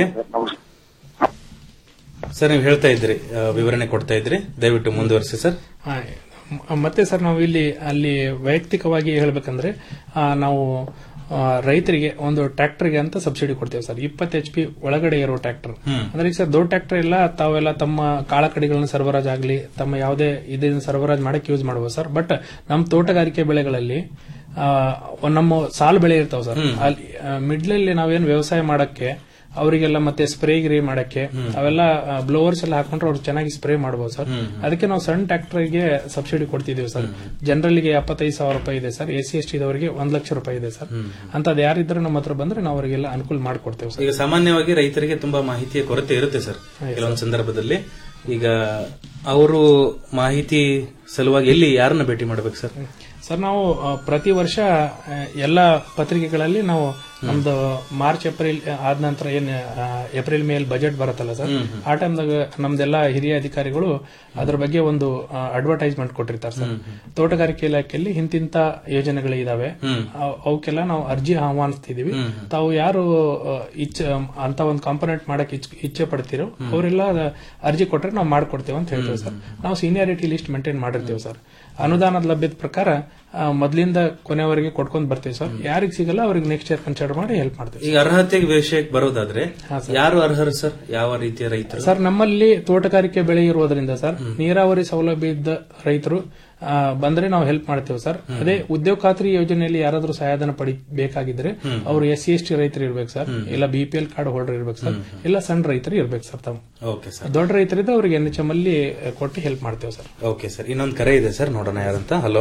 ಸರ್ ನೀವು ಹೇಳ್ತಾ ಇದ್ರಿ ಆ, ವಿವರಣೆ ಕೊಡ್ತಾ ಇದ್ರಿ ದಯವಿಟ್ಟು ಮುಂದುವರಿಸಿ ಸರ್ ಆ, ಮ- ಮತ್ತೆ ಸರ್ ನಾವು ಇಲ್ಲಿ ಅಲ್ಲಿ ವೈಯಕ್ತಿಕವಾಗಿ ಹೇಳ್ಬೇಕಂದ್ರೆ ಆ, ನಾವು ಆ, ರೈತರಿಗೆ ಒಂದು ಟ್ರ್ಯಾಕ್ಟರ್ಗೆ ಅಂತ ಸಬ್ಸಿಡಿ ಕೊಡ್ತೇವೆ ಸರ್ ಇಪ್ಪತ್ತು ಎಚ್ ಪಿ ಒಳಗಡೆ ಇರೋ ಟ್ರ್ಯಾಕ್ಟರ್ ಹ್ಮ್. ಅಂದ್ರೆ ಈಗ ಸರ್ ದೊಡ್ಡ ಟ್ರ್ಯಾಕ್ಟರ್ ಇಲ್ಲ ತಾವೆಲ್ಲ ತಮ್ಮ ಕಾಳಕಡಿಗಳನ್ನ ಸರಬರಾಜು ಆಗಲಿ ತಮ್ಮ ಯಾವುದೇ ಇದನ್ನ ಸರಬರಾಜು ಮಾಡಕ್ಕೆ ಯೂಸ್ ಮಾಡಬಹುದು ಸರ್ ಬಟ್ ನಮ್ಮ ತೋಟಗಾರಿಕೆ ಬೆಳೆಗಳಲ್ಲಿ ಆ, ನಮ್ಮ ಸಾಲು ಬೆಳೆ ಇರ್ತಾವ ಸರ್ ಅಲ್ಲಿ ಮಿಡ್ಲಲ್ಲಿ ನಾವೇನು ವ್ಯವಸಾಯ ಮಾಡಕ್ಕೆ ಅವರಿಗೆಲ್ಲ ಮತ್ತೆ ಸ್ಪ್ರೇ ಗಿರಿ ಮಾಡಕ್ಕೆ ಅವೆಲ್ಲ ಬ್ಲೋವರ್ಸ್ ಎಲ್ಲ ಹಾಕೊಂಡ್ರೆ ಅವ್ರು ಚೆನ್ನಾಗಿ ಸ್ಪ್ರೇ ಮಾಡಬಹುದು ಸರ್ ಅದಕ್ಕೆ ನಾವು ಸಣ್ಣ ಟ್ರ್ಯಾಕ್ಟರ್ಗೆ ಸಬ್ಸಿಡಿ ಕೊಡ್ತಿದೀವಿ ಸರ್ ಜನರಲ್ಗೆ ಎಪ್ಪತ್ತೈದು ಸಾವಿರ ರೂಪಾಯಿ ಇದೆ sir S C S T ದವರಿಗೆ ಒಂದ್ ಲಕ್ಷ ರೂಪಾಯಿ ಇದೆ ಸರ್ ಅಂತದ್ ಯಾರಿದ್ರೆ ನಮ್ಮ ಹತ್ರ ಬಂದ್ರೆ ನಾವು ಅವರಿಗೆಲ್ಲ ಅನುಕೂಲ ಮಾಡ್ಕೊಡ್ತೇವೆ ಸರ್ ಈಗ ಸಾಮಾನ್ಯವಾಗಿ ರೈತರಿಗೆ ತುಂಬಾ ಮಾಹಿತಿಯ ಕೊರತೆ ಇರುತ್ತೆ ಸರ್ ಕೆಲವೊಂದು ಸಂದರ್ಭದಲ್ಲಿ ಈಗ ಅವರು ಮಾಹಿತಿ ಸಲುವಾಗಿ ಎಲ್ಲಿ ಯಾರನ್ನ ಭೇಟಿ ಮಾಡ್ಬೇಕು ಸರ್ ಸರ್ ನಾವು ಆ, ಪ್ರತಿ ವರ್ಷ ಆ, ಎಲ್ಲ ಪತ್ರಿಕೆಗಳಲ್ಲಿ ನಾವು ನಮ್ದು ಮಾರ್ಚ್ ಏಪ್ರಿಲ್ ಆದ ನಂತರ ಏನ್ ಆ, ಏಪ್ರಿಲ್ ಮೇಲ್ ಬಜೆಟ್ ಬರುತ್ತಲ್ಲ ಸರ್ ಆ ಟೈಮ್ದಾಗ ನಮ್ದೆಲ್ಲ ಹಿರಿಯ ಅಧಿಕಾರಿಗಳು ಅದ್ರ ಬಗ್ಗೆ ಒಂದು ಅಡ್ವರ್ಟೈಸ್ಮೆಂಟ್ ಕೊಟ್ಟಿರ್ತಾರೆ ಸರ್ ತೋಟಗಾರಿಕೆ ಇಲಾಖೆಯಲ್ಲಿ ಇಂತಿಂತ ಯೋಜನೆಗಳಿದಾವೆ ಅವ್- ಅವಕ್ಕೆಲ್ಲ ನಾವು ಅರ್ಜಿ ಆಹ್ವಾನಿಸ್ತಿದೀವಿ ತಾವು ಯಾರು ಆ, ಇಚ್ಛೆ ಅಂತ ಒಂದು ಕಾಂಪೋನೆಂಟ್ ಮಾಡಕ್ ಇಚ್- ಇಚ್ಛೆ ಪಡ್ತೀರೋ ಅವರೆಲ್ಲ ಅರ್ಜಿ ಕೊಟ್ರೆ ನಾವು ಮಾಡ್ಕೊಡ್ತೇವೆ ಅಂತ ಹೇಳ್ತೇವೆ ಸರ್ ನಾವು ಸೀನಿಯಾರಿಟಿ ಲಿಸ್ಟ್ ಮೇಂಟೈನ್ ಮಾಡಿರ್ತೀವಿ ಸರ್ ಅನುದಾನದ ಲಭ್ಯದ ಪ್ರಕಾರ ಆ, ಮೊದ್ಲಿಂದ ಕೊನೆವರೆಗೆ ಕೊಡ್ಕೊಂಡ್ ಬರ್ತೀವಿ ಸರ್ ಯಾರಿಗೆ ಸಿಗಲ್ಲ ಅವ್ರಿಗೆ ನೆಕ್ಸ್ಟ್ ಇಯರ್ ಕನ್ಸಿಡರ್ ಮಾಡಿ ಹೆಲ್ಪ್ ಮಾಡ್ತೀವಿ ಈಗ ಅರ್ಹತೆ ವಿಷಯಕ್ಕೆ ಬರೋದಾದ್ರೆ ಯಾರು ಅರ್ಹರು ಸರ್ ಯಾವ ರೀತಿಯ ರೈತರು ಸರ್ ನಮ್ಮಲ್ಲಿ ತೋಟಗಾರಿಕೆ ಬೆಳೆ ಇರುವುದರಿಂದ ಸರ್ ನೀರಾವರಿ ಸೌಲಭ್ಯ ಇದ್ದ ರೈತರು ಆ, ಬಂದ್ರೆ ನಾವು ಹೆಲ್ಪ್ ಮಾಡ್ತೇವೆ ಸರ್ ಅದೇ ಉದ್ಯೋಗ ಖಾತ್ರಿ ಯೋಜನೆಯಲ್ಲಿ ಯಾರಾದ್ರೂ ಸಹಾಯಧನ ಪಡಿಬೇಕಾಗಿದ್ರೆ ಅವರು ಎಸ್ ಸಿ ಎಸ್ ಟಿ ರೈತರು ಇರ್ಬೇಕು ಸರ್ ಇಲ್ಲ B P L card holder ಇರ್ಬೇಕು ಸರ್ ಇಲ್ಲ ಸಣ್ಣ ರೈತರು ಇರ್ಬೇಕು ಸರ್ ತಾವು ಓಕೆ ಸರ್ ದೊಡ್ಡ ರೈತರಿದ್ರೆ ಅವ್ರಿಗೆ ಎನ್ ಎಚ್ ಎಂ ಅಲ್ಲಿ ಕೊಟ್ಟು ಹೆಲ್ಪ್ ಮಾಡ್ತೇವೆ ಸರ್ ಓಕೆ ಸರ್ ಇನ್ನೊಂದು ಕರೆ ಇದೆ ಸರ್ ನೋಡೋಣ ಯಾರಂತ hello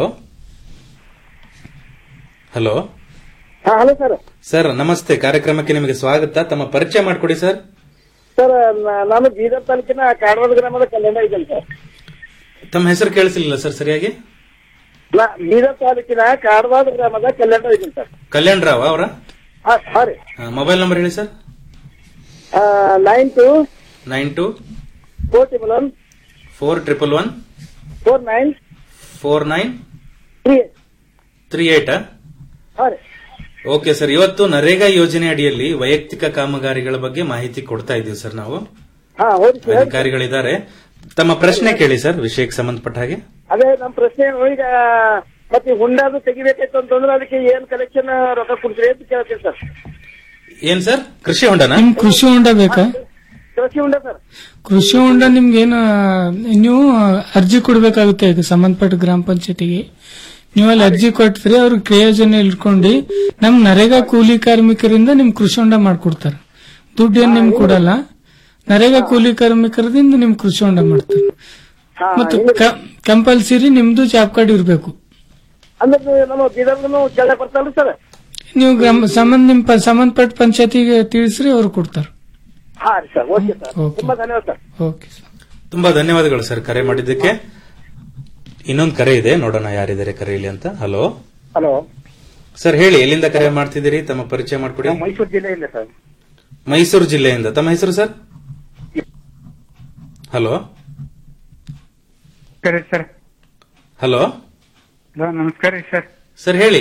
hello hello sir sir ನಮಸ್ತೆ ಕಾರ್ಯಕ್ರಮಕ್ಕೆ ನಿಮಗೆ ಸ್ವಾಗತ ತಮ್ಮ ಪರಿಚಯ ಮಾಡಿಕೊಡಿ ಸರ್ ಸರ್ ನ- ನಾನು ಬೀದರ್ ತಾಲೂಕಿನ ಕಾಡವಾದ ಗ್ರಾಮದ ಕಲ್ಯಾಣ ಇದ್ದೇನೆ ಸರ್ ತಮ್ಮ ಹೆಸರು ಕೇಳಿಸಲಿಲ್ಲ ಸರ್ ಸರಿಯಾಗಿ ನಾ ಬೀದರ್ ತಾಲೂಕಿನ ಕಾಡವಾದ ಗ್ರಾಮದ ಕಲ್ಯಾಣ ಇದ್ದೇನೆ ಸರ್ ಕಲ್ಯಾಣ್ ರಾವ್ ಅವರ ಹಾ ಹಾ ರೀ ಮೊಬೈಲ್ ನಂಬರ್ ಹೇಳಿ sir nine two nine two four triple one four triple one four nine four nine three three eight ಹಾ ರೀ ಓಕೆ ಸರ್ ಇವತ್ತು ನರೇಗಾ ಯೋಜನೆ ಅಡಿಯಲ್ಲಿ ವೈಯಕ್ತಿಕ ಕಾಮಗಾರಿಗಳ ಬಗ್ಗೆ ಮಾಹಿತಿ ಕೊಡ್ತಾ ಇದ್ದೀವಿ ಸರ್ ನಾವು ಹಾ ಹೌದು ಸರ್ ಅಧಿಕಾರಿಗಳಿದ್ದಾರೆ ತಮ್ಮ ಪ್ರಶ್ನೆ ಕೇಳಿ ಸರ್ ವಿಷಯಕ್ಕೆ ಸಂಬಂಧಪಟ್ಟ ಹಾಗೆ ಅದೇ ನಮ್ಮ ಪ್ರಶ್ನೆ ಏನು ಈಗ ಮತ್ತೆ ಹುಂಡಾದು ತೆಗಿಬೇಕಾಯ್ತು ಅಂತಂದ್ರೆ ಅದಕ್ಕೆ ಏನ್ ಕಲೆಕ್ಷನ್ ರೊಕ್ಕ ಕೊಡ್ತೀರಿ ಅಂತ ಕೇಳ್ತೀನಿ ಸರ್ ಏನ್ ಸರ್ ಕೃಷಿ ಹೊಂಡನ ನಿಮ್ ಕೃಷಿ ಹೊಂಡ ಬೇಕಾ ಕೃಷಿ ಹುಂಡ ಸರ್ ಕೃಷಿ ಹೊಂಡ ನಿಮ್ಗೇನು ನೀವು ಅರ್ಜಿ ಕೊಡ್ಬೇಕಾಗುತ್ತೆ ಈಗ ಸಂಬಂಧಪಟ್ಟ ಗ್ರಾಮ ಪಂಚಾಯತಿಗೆ ನೀವು ಅಲ್ಲಿ ಅರ್ಜಿ ಕೊಡ್ತೀರಿ ಅವ್ರಿಗೆ ಕ್ರಿಯೋಜನೆ ಇಟ್ಕೊಂಡು ನಮ್ ನರೇಗಾ ಕೂಲಿ ಕಾರ್ಮಿಕರಿಂದ ನಿಮ್ ಕೃಷಿ ಹೊಂಡ ಮಾಡ್ಕೊಡ್ತಾರೆ ದುಡ್ಡು ಏನ್ ನಿಮ್ಗೆ ಕೊಡಲ್ಲ ನರೇಗಾ ಕೂಲಿ ಕಾರ್ಮಿಕರದಿಂದ ನಿಮ್ ಕೃಷಿ ಹೊಂಡ ಮಾಡ್ತಾರೆ ಹಾ, ಮತ್ತು ಹಿಂಗೆ- ಕಂಪಲ್ಸರಿ ನಿಮ್ದು ಜಾಬ್ ಕಾರ್ಡ್ ಇರಬೇಕು ಅಂದ್ರೆ ನಮ್ಮ ಬೀದರ್ಗೂ ಕೇಳಕ್ ಬರ್ತಾರಲ್ಲ ಸರ್ ನೀವು ಗ್ರಾಮ ಸಂಬಂಧ ನಿಮ್ ಪ- ಸಂಬಂಧಪಟ್ಟ ಪಂಚಾಯತಿಗೆ ತಿಳಿಸ್ರಿ ಅವ್ರು ಕೊಡ್ತಾರೆ ಹಾ ರೀ ಸರ್ ಓಕೆ ಸರ್ ಓಕೆ. ತುಂಬಾ ಧನ್ಯವಾದ ಸರ್ ಓಕೆ ತುಂಬಾ ಧನ್ಯವಾದಗಳು ಸರ್ ಕರೆ ಮಾಡಿದ್ದಕ್ಕೆ ಇನ್ನೊಂದು ಕರೆ ಇದೆ ನೋಡೋಣ ಯಾರಿದ್ದಾರೆ ಕರೆಯಲ್ಲಿ ಅಂತ ಹಲೋ ಹಲೋ ಸರ್ ಹೇಳಿ ಎಲ್ಲಿಂದ ಕರೆ ಮಾಡ್ತಿದ್ದೀರಿ ತಮ್ಮ ಪರಿಚಯ ಮಾಡ್ಕೊಡಿ ಮೈಸೂರು ಜಿಲ್ಲೆಯಿಂದ ಸರ್ ಮೈಸೂರು ಜಿಲ್ಲೆಯಿಂದ ತಮ್ಮ ಹೆಸರು ಸರ್ ಹಲೋ ನಮಸ್ಕಾರ ಸರ್ ಹಲೋ ಹಲೋ ನಮಸ್ಕಾರ ಸರ್ ಸರ್ ಹೇಳಿ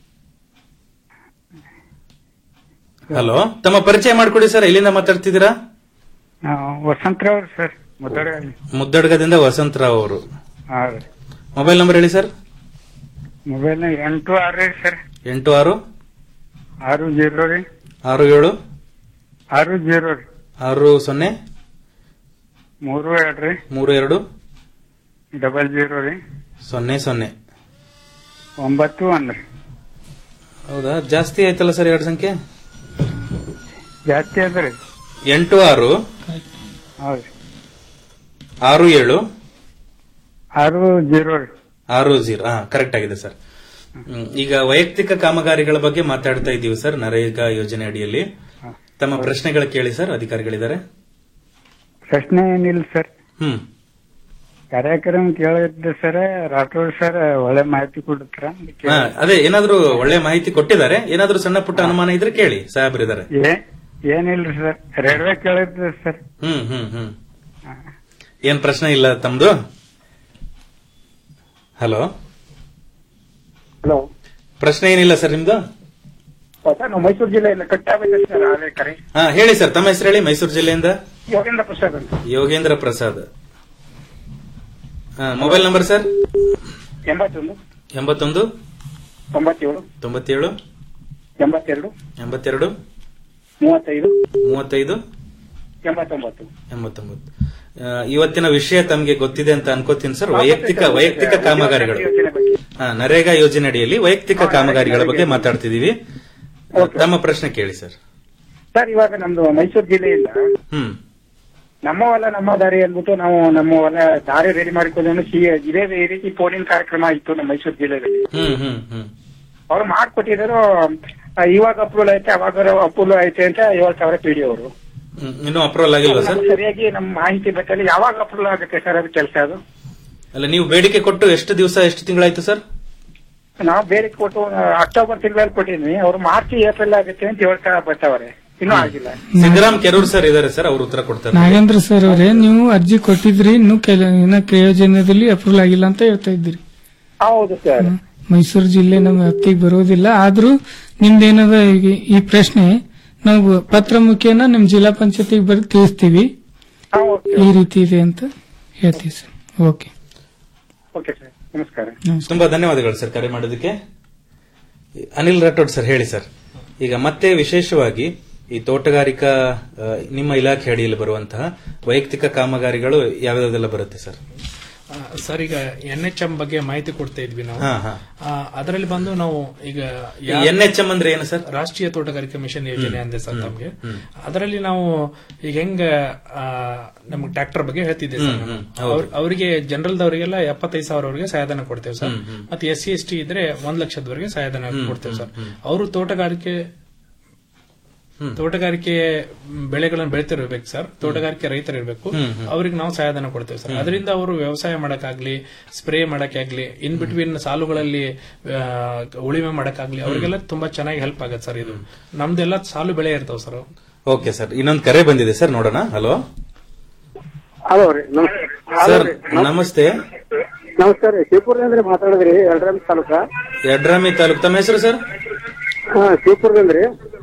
ಹಲೋ ತಮ್ಮ ಪರಿಚಯ ಮಾಡ್ಕೊಡಿ ಸರ್ ಎಲ್ಲಿಂದ ಮಾತಾಡ್ತಿದ್ದೀರಾ ನಾವು ವಸಂತರಾವ್ ಸರ್ ಮುದ್ದಡ ಮುದ್ದಡ್ಗದಿಂದ ವಸಂತರಾವ್ ಅವರು ಹಾ ರೀ ಮೊಬೈಲ್ ನಂಬರ್ ಹೇಳಿ ಸರ್ ಮೊಬೈಲ್ ಎಂಟು ಆರು ರೀ ಸರ್ ಎಂಟು ಆರು ಆರು ಜೀರೋ ರೀ ಆರು ಏಳು ಆರು ಜೀರೋ ರೀ ಆರು ಸೊನ್ನೆ ಮೂರು ಎರಡು ರೀ ಮೂರು ಎರಡು ಡಬಲ್ ಜೀರೋ ರೀ ಸೊನ್ನೆ ಸೊನ್ನೆ ಒಂಬತ್ತು ಒಂದ್ ರೀ ಹೌದಾ ಜಾಸ್ತಿ ಆಯ್ತಲ್ಲ ಸರ್ ಎರಡು ಸಂಖ್ಯೆ ಜಾಸ್ತಿ ಅದ ರೀ ಎಂಟು ಆರು ಹೌದು ಆರು ಏಳು ಆರು ಜೀರೋ ರೀ ಆರು ಜೀರೋ ಹಾ ಕರೆಕ್ಟ್ ಆಗಿದೆ ಸರ್ ಹ್ಮ್. ಈಗ ವೈಯಕ್ತಿಕ ಕಾಮಗಾರಿಗಳ ಬಗ್ಗೆ ಮಾತಾಡ್ತಾ ಇದ್ದೀವಿ ಸರ್ ನರೇಗಾ ಯೋಜನೆ ಅಡಿಯಲ್ಲಿ ತಮ್ಮ ಪ್ರಶ್ನೆಗಳ ಕೇಳಿ ಸರ್ ಅಧಿಕಾರಿಗಳಿದ್ದಾರೆ ಪ್ರಶ್ನೆ ಏನಿಲ್ಲ ಸರ್ ಹ್ಮ್ ಕಾರ್ಯಕ್ರಮ ಕೇಳಿದ್ದೆ ಸರ್ ರಾಠೋಡ್ ಸರ್ ಒಳ್ಳೆ ಮಾಹಿತಿ ಕೊಡ್ತಾರ ಹಾ, ಅದೇ ಏನಾದ್ರೂ ಒಳ್ಳೆ ಮಾಹಿತಿ ಕೊಟ್ಟಿದ್ದಾರೆ ಏನಾದ್ರೂ ಸಣ್ಣ ಪುಟ್ಟ ಅನುಮಾನ ಇದ್ರೆ ಕೇಳಿ ಸಾಹೇಬ್ರಿದ್ದಾರೆ ಏ- ಏನಿಲ್ರಿ ಸರ್ ರೈಲ್ವೆ ಕೇಳಿದ್ದೆ ಸರ್ ಹ್ಮ್ ಹ್ಮ್ ಹ್ಮ್ ಏನ್ ಪ್ರಶ್ನೆ ಇಲ್ಲ ತಮ್ದು ಹಲೋ ಹಲೋ ಪ್ರಶ್ನೆ ಏನಿಲ್ಲ ಸರ್ ನಿಮ್ದು ಸರ್ ನಾವು ಮೈಸೂರು ಜಿಲ್ಲೆಯಿಂದ ಕಟ್ಟಾಗಬೇಕು ಸರ್ ಅದೇ ಕರೆ ಹಾ ಹೇಳಿ ಸರ್ ತಮ್ಮ ಹೆಸರು ಹೇಳಿ ಮೈಸೂರು ಜಿಲ್ಲೆಯಿಂದ ಯೋಗೇಂದ್ರ ಪ್ರಸಾದ್ ಅಂತ ಯೋಗೇಂದ್ರ ಪ್ರಸಾದ್ ಹಾ, ಮೊಬೈಲ್ ನಂಬರ್ ಸರ್ ಎಂಬತ್ತೊಂದು ಎಂಬತ್ತೊಂದು ತೊಂಬತ್ತೇಳು ತೊಂಬತ್ತೇಳು ಎಂಬತ್ತೆರಡು ಎಂಬತ್ತೆರಡು ಮೂವತ್ತೈದು ಮೂವತ್ತೈದು ಎಂಬತ್ತೊಂಬತ್ತು ಎಂಬತ್ತೊಂಬತ್ತು ಆ, ಇವತ್ತಿನ ವಿಷಯ ತಮಗೆ ಗೊತ್ತಿದೆ ಅಂತ ಅನ್ಕೋತೀನಿ ಸರ್ ವೈಯಕ್ತಿಕ ವೈಯಕ್ತಿಕ ಕಾಮಗಾರಿಗಳು ಹಾ, ನರೇಗಾ ಯೋಜನೆ ಅಡಿಯಲ್ಲಿ ವೈಯಕ್ತಿಕ ಕಾಮಗಾರಿಗಳ ಬಗ್ಗೆ ಮಾತಾಡ್ತಿದೀವಿ ತಮ್ಮ ಪ್ರಶ್ನೆ ಕೇಳಿ ಸರ್ ಸರ್ ಇವಾಗ ನಮ್ದು ಮೈಸೂರು ಜಿಲ್ಲೆಯಿಂದ ಹ್ಮ್ ನಮ್ಮ ಹೊಲ ನಮ್ಮ ದಾರಿ ಅಂದ್ಬಿಟ್ಟು ನಾವು ನಮ್ಮ ಹೊಲ ದಾರಿ ರೆಡಿ ಮಾಡಿಕೊಂಡು ಸಿ ಇದೇ ಈ ರೀತಿ ಫೋನಿನ ಕಾರ್ಯಕ್ರಮ ಇತ್ತು ನಮ್ಮ ಮೈಸೂರು ಜಿಲ್ಲೆಯಲ್ಲಿ ಹ್ಮ್ ಹ್ಮ್ ಹ್ಮ್ ಅವ್ರು ಮಾಡ್ಕೊಟ್ಟಿದ್ರು ಆ, ಇವಾಗ ಅಪ್ರೂವಲ್ ಐತೆ ಅವಾಗ ಅಪ್ರೂವಲ್ ಐತೆ ಅಂತ ಏಳು ಸಾವಿರ ಪಿ ಡಿ ಅವರು ಹ್ಮ್. ಇನ್ನೂ ಅಪ್ರೂವಲ್ ಆಗಿಲ್ವಾ ಸರ್ ಸರಿಯಾಗಿ ನಮ್ಮ ಮಾಹಿತಿ ಬೇಕಲ್ಲಿ ಯಾವಾಗ ಅಪ್ರೂವಲ್ ಆಗುತ್ತೆ ಸರ್ ಅದು ಕೆಲಸ ಅದು ಅಲ್ಲ ನೀವು ಬೇಡಿಕೆ ಕೊಟ್ಟು ಎಷ್ಟು ದಿವಸ ಎಷ್ಟು ತಿಂಗಳಾಯ್ತು ಸರ್ ನಾವು ಬೇರೆ ಕೊಟ್ಟು ಆ, ಅಕ್ಟೋಬರ್ ತಿಂಗಳಲ್ಲಿ ಕೊಟ್ಟಿದ್ವಿ ಅವ್ರು ಮಾರ್ಚ್ ಏಪ್ರಿಲ್ ಆಗುತ್ತೆ ಅಂತ ಹೇಳ್ತಾ ಬರ್ತಾವ್ರೆ ಇನ್ನೂ ಆಗಿಲ್ಲ ಸಿದ್ದರಾಮ್ ಕೆರೂರ್ ಸರ್ ಇದಾರೆ ಸರ್ ಅವ್ರು ಉತ್ತರ ಕೊಡ್ತಾರೆ ನಾಗೇಂದ್ರ ಸರ್ ಅವರೇ ನೀವು ಅರ್ಜಿ ಕೊಟ್ಟಿದ್ರಿ ಇನ್ನು ಕೆಲ ಇನ್ನ ಕ್ರಿಯೋಜನದಲ್ಲಿ ಅಪ್ರೂವಲ್ ಆಗಿಲ್ಲ ಅಂತ ಹೇಳ್ತಾ ಇದ್ದೀರಿ ಹೌದು ಸರ್ ಮೈಸೂರು ಜಿಲ್ಲೆ ನಮ್ಮ ವ್ಯಾಪ್ತಿಗೆ ಬರೋದಿಲ್ಲ ಆದ್ರೂ ನಿಮ್ದೇನದ ಈಗ ಈ ಪ್ರಶ್ನೆ ನಾವು ಪತ್ರ ಮುಖೇನ ನಿಮ್ ಜಿಲ್ಲಾ ಪಂಚಾಯತಿಗೆ ಬರೆದು ತಿಳಿಸ್ತೀವಿ ಈ ರೀತಿ ಇದೆ ಅಂತ ಹೇಳ್ತೀವಿ ಸರ್ ಓಕೆ ಓಕೆ ಸರ್ ನಮಸ್ಕಾರ ತುಂಬಾ ಧನ್ಯವಾದಗಳು ಸರ್ ಕರೆ ಮಾಡೋದಕ್ಕೆ ಅನಿಲ್ ರಾಠೋಡ್ ಸರ್ ಹೇಳಿ ಸರ್ ಈಗ ಮತ್ತೆ ವಿಶೇಷವಾಗಿ ಈ ತೋಟಗಾರಿಕಾ ಆ, ನಿಮ್ಮ ಇಲಾಖೆ ಅಡಿಯಲ್ಲಿ ಬರುವಂತಹ ವೈಯಕ್ತಿಕ ಕಾಮಗಾರಿಗಳು ಯಾವ್ಯಾವ್ದೆಲ್ಲ ಬರುತ್ತೆ ಸರ್ ಆ, ಸರ್ ಈಗ ಎನ್ ಎಚ್ ಎಂ ಬಗ್ಗೆ ಮಾಹಿತಿ ಕೊಡ್ತಾ ಇದ್ವಿ ನಾವು ಹಾ, ಹಾ. ಆ, ಅದರಲ್ಲಿ ಬಂದು ನಾವು ಈಗ ಎನ್ ಎಚ್ ಎಂ ಅಂದ್ರೆ ಏನು ಸರ್ ರಾಷ್ಟ್ರೀಯ ತೋಟಗಾರಿಕಾ ಮಿಷನ್ ಯೋಜನೆ ಅಂದೆ ಸರ್ ಹ್ಮ್, ತಮ್ಗೆ ಹ್ಮ್. ಅದರಲ್ಲಿ ನಾವು ಈಗ ಹೆಂಗ ಆ, ನಮ್ಗೆ ಟ್ರ್ಯಾಕ್ಟರ್ ಬಗ್ಗೆ ಹೇಳ್ತಿದ್ದೆ ಸರ್ ಹ್ಮ್, ನಾನು. ಹ್ಮ್, ಹೌದು. ಅವ್ರ್- ಅವರಿಗೆ ಜನರಲ್ ದವರಿಗೆಲ್ಲ ಎಪ್ಪತ್ತೈದು ಸಾವಿರವರೆಗೆ ಸಹಾಯಧನ ಕೊಡ್ತೇವೆ ಸರ್ ಹ್ಮ್, ಹ್ಮ್. ಮತ್ತೆ ಎಸ್ ಸಿ ಎಸ್ ಟಿ ಇದ್ರೆ ಒಂದ್ ಲಕ್ಷದವರೆಗೆ ಸಹಾಯಧನ ಹ್ಮ್, ಕೊಡ್ತೇವೆ ಸರ್ ಹ್ಮ್, ಹ್ಮ್. ಅವರು ತೋಟಗಾರಿಕೆ ತೋಟಗಾರಿಕೆ ಬೆಳೆಗಳನ್ನು ಬೆಳಿತಿರ್ಬೇಕು ಸರ್ ತೋಟಗಾರಿಕೆ ರೈತರಿರ್ಬೇಕು ಹ್ಮ್, ಹ್ಮ್. ಅವ್ರಿಗೆ ನಾವು ಸಹಾಯಧನ ಕೊಡ್ತೇವೆ ಸರ್ ಹ್ಮ್. ಅದರಿಂದ ಅವರು ವ್ಯವಸಾಯ ಮಾಡಕ್ಕಾಗ್ಲಿ ಸ್ಪ್ರೇ ಮಾಡಕ್ಕಾಗ್ಲಿ ಇನ್ ಬಿಟ್ವೀನ್ ಸಾಲುಗಳಲ್ಲಿ ಆ, ಉಳಿಮೆ ಮಾಡಕ್ಕಾಗ್ಲಿ ಅವರಿಗೆಲ್ಲ ತುಂಬಾ ಚೆನ್ನಾಗಿ ಹೆಲ್ಪ್ ಆಗತ್ತೆ ಸರ್ ಇದು ನಮ್ದೆಲ್ಲ ಸಾಲು ಬೆಳೆ ಇರ್ತಾವ ಸರ್ ಓಕೆ ಸರ್ ಇನ್ನೊಂದು ಕರೆ ಬಂದಿದೆ ಸರ್ ನೋಡೋಣ ಹಲೋ ಹಲೋ ರೀ ಸರ್ ನಮಸ್ತೆ ನಮಸ್ಕಾರ ರೀ ಶಿವಪುರದಿಂದ ಮಾತಾಡಿದ್ರಿ ಎಲ್ರಾಮ್ ತಾಲೂಕ ಯಡ್ರಾಮಿ ತಾಲೂಕು ತಮ್ಮ ಹೆಸರು ಸರ್ ಹಾ ಶಿವಪುರದಿಂದ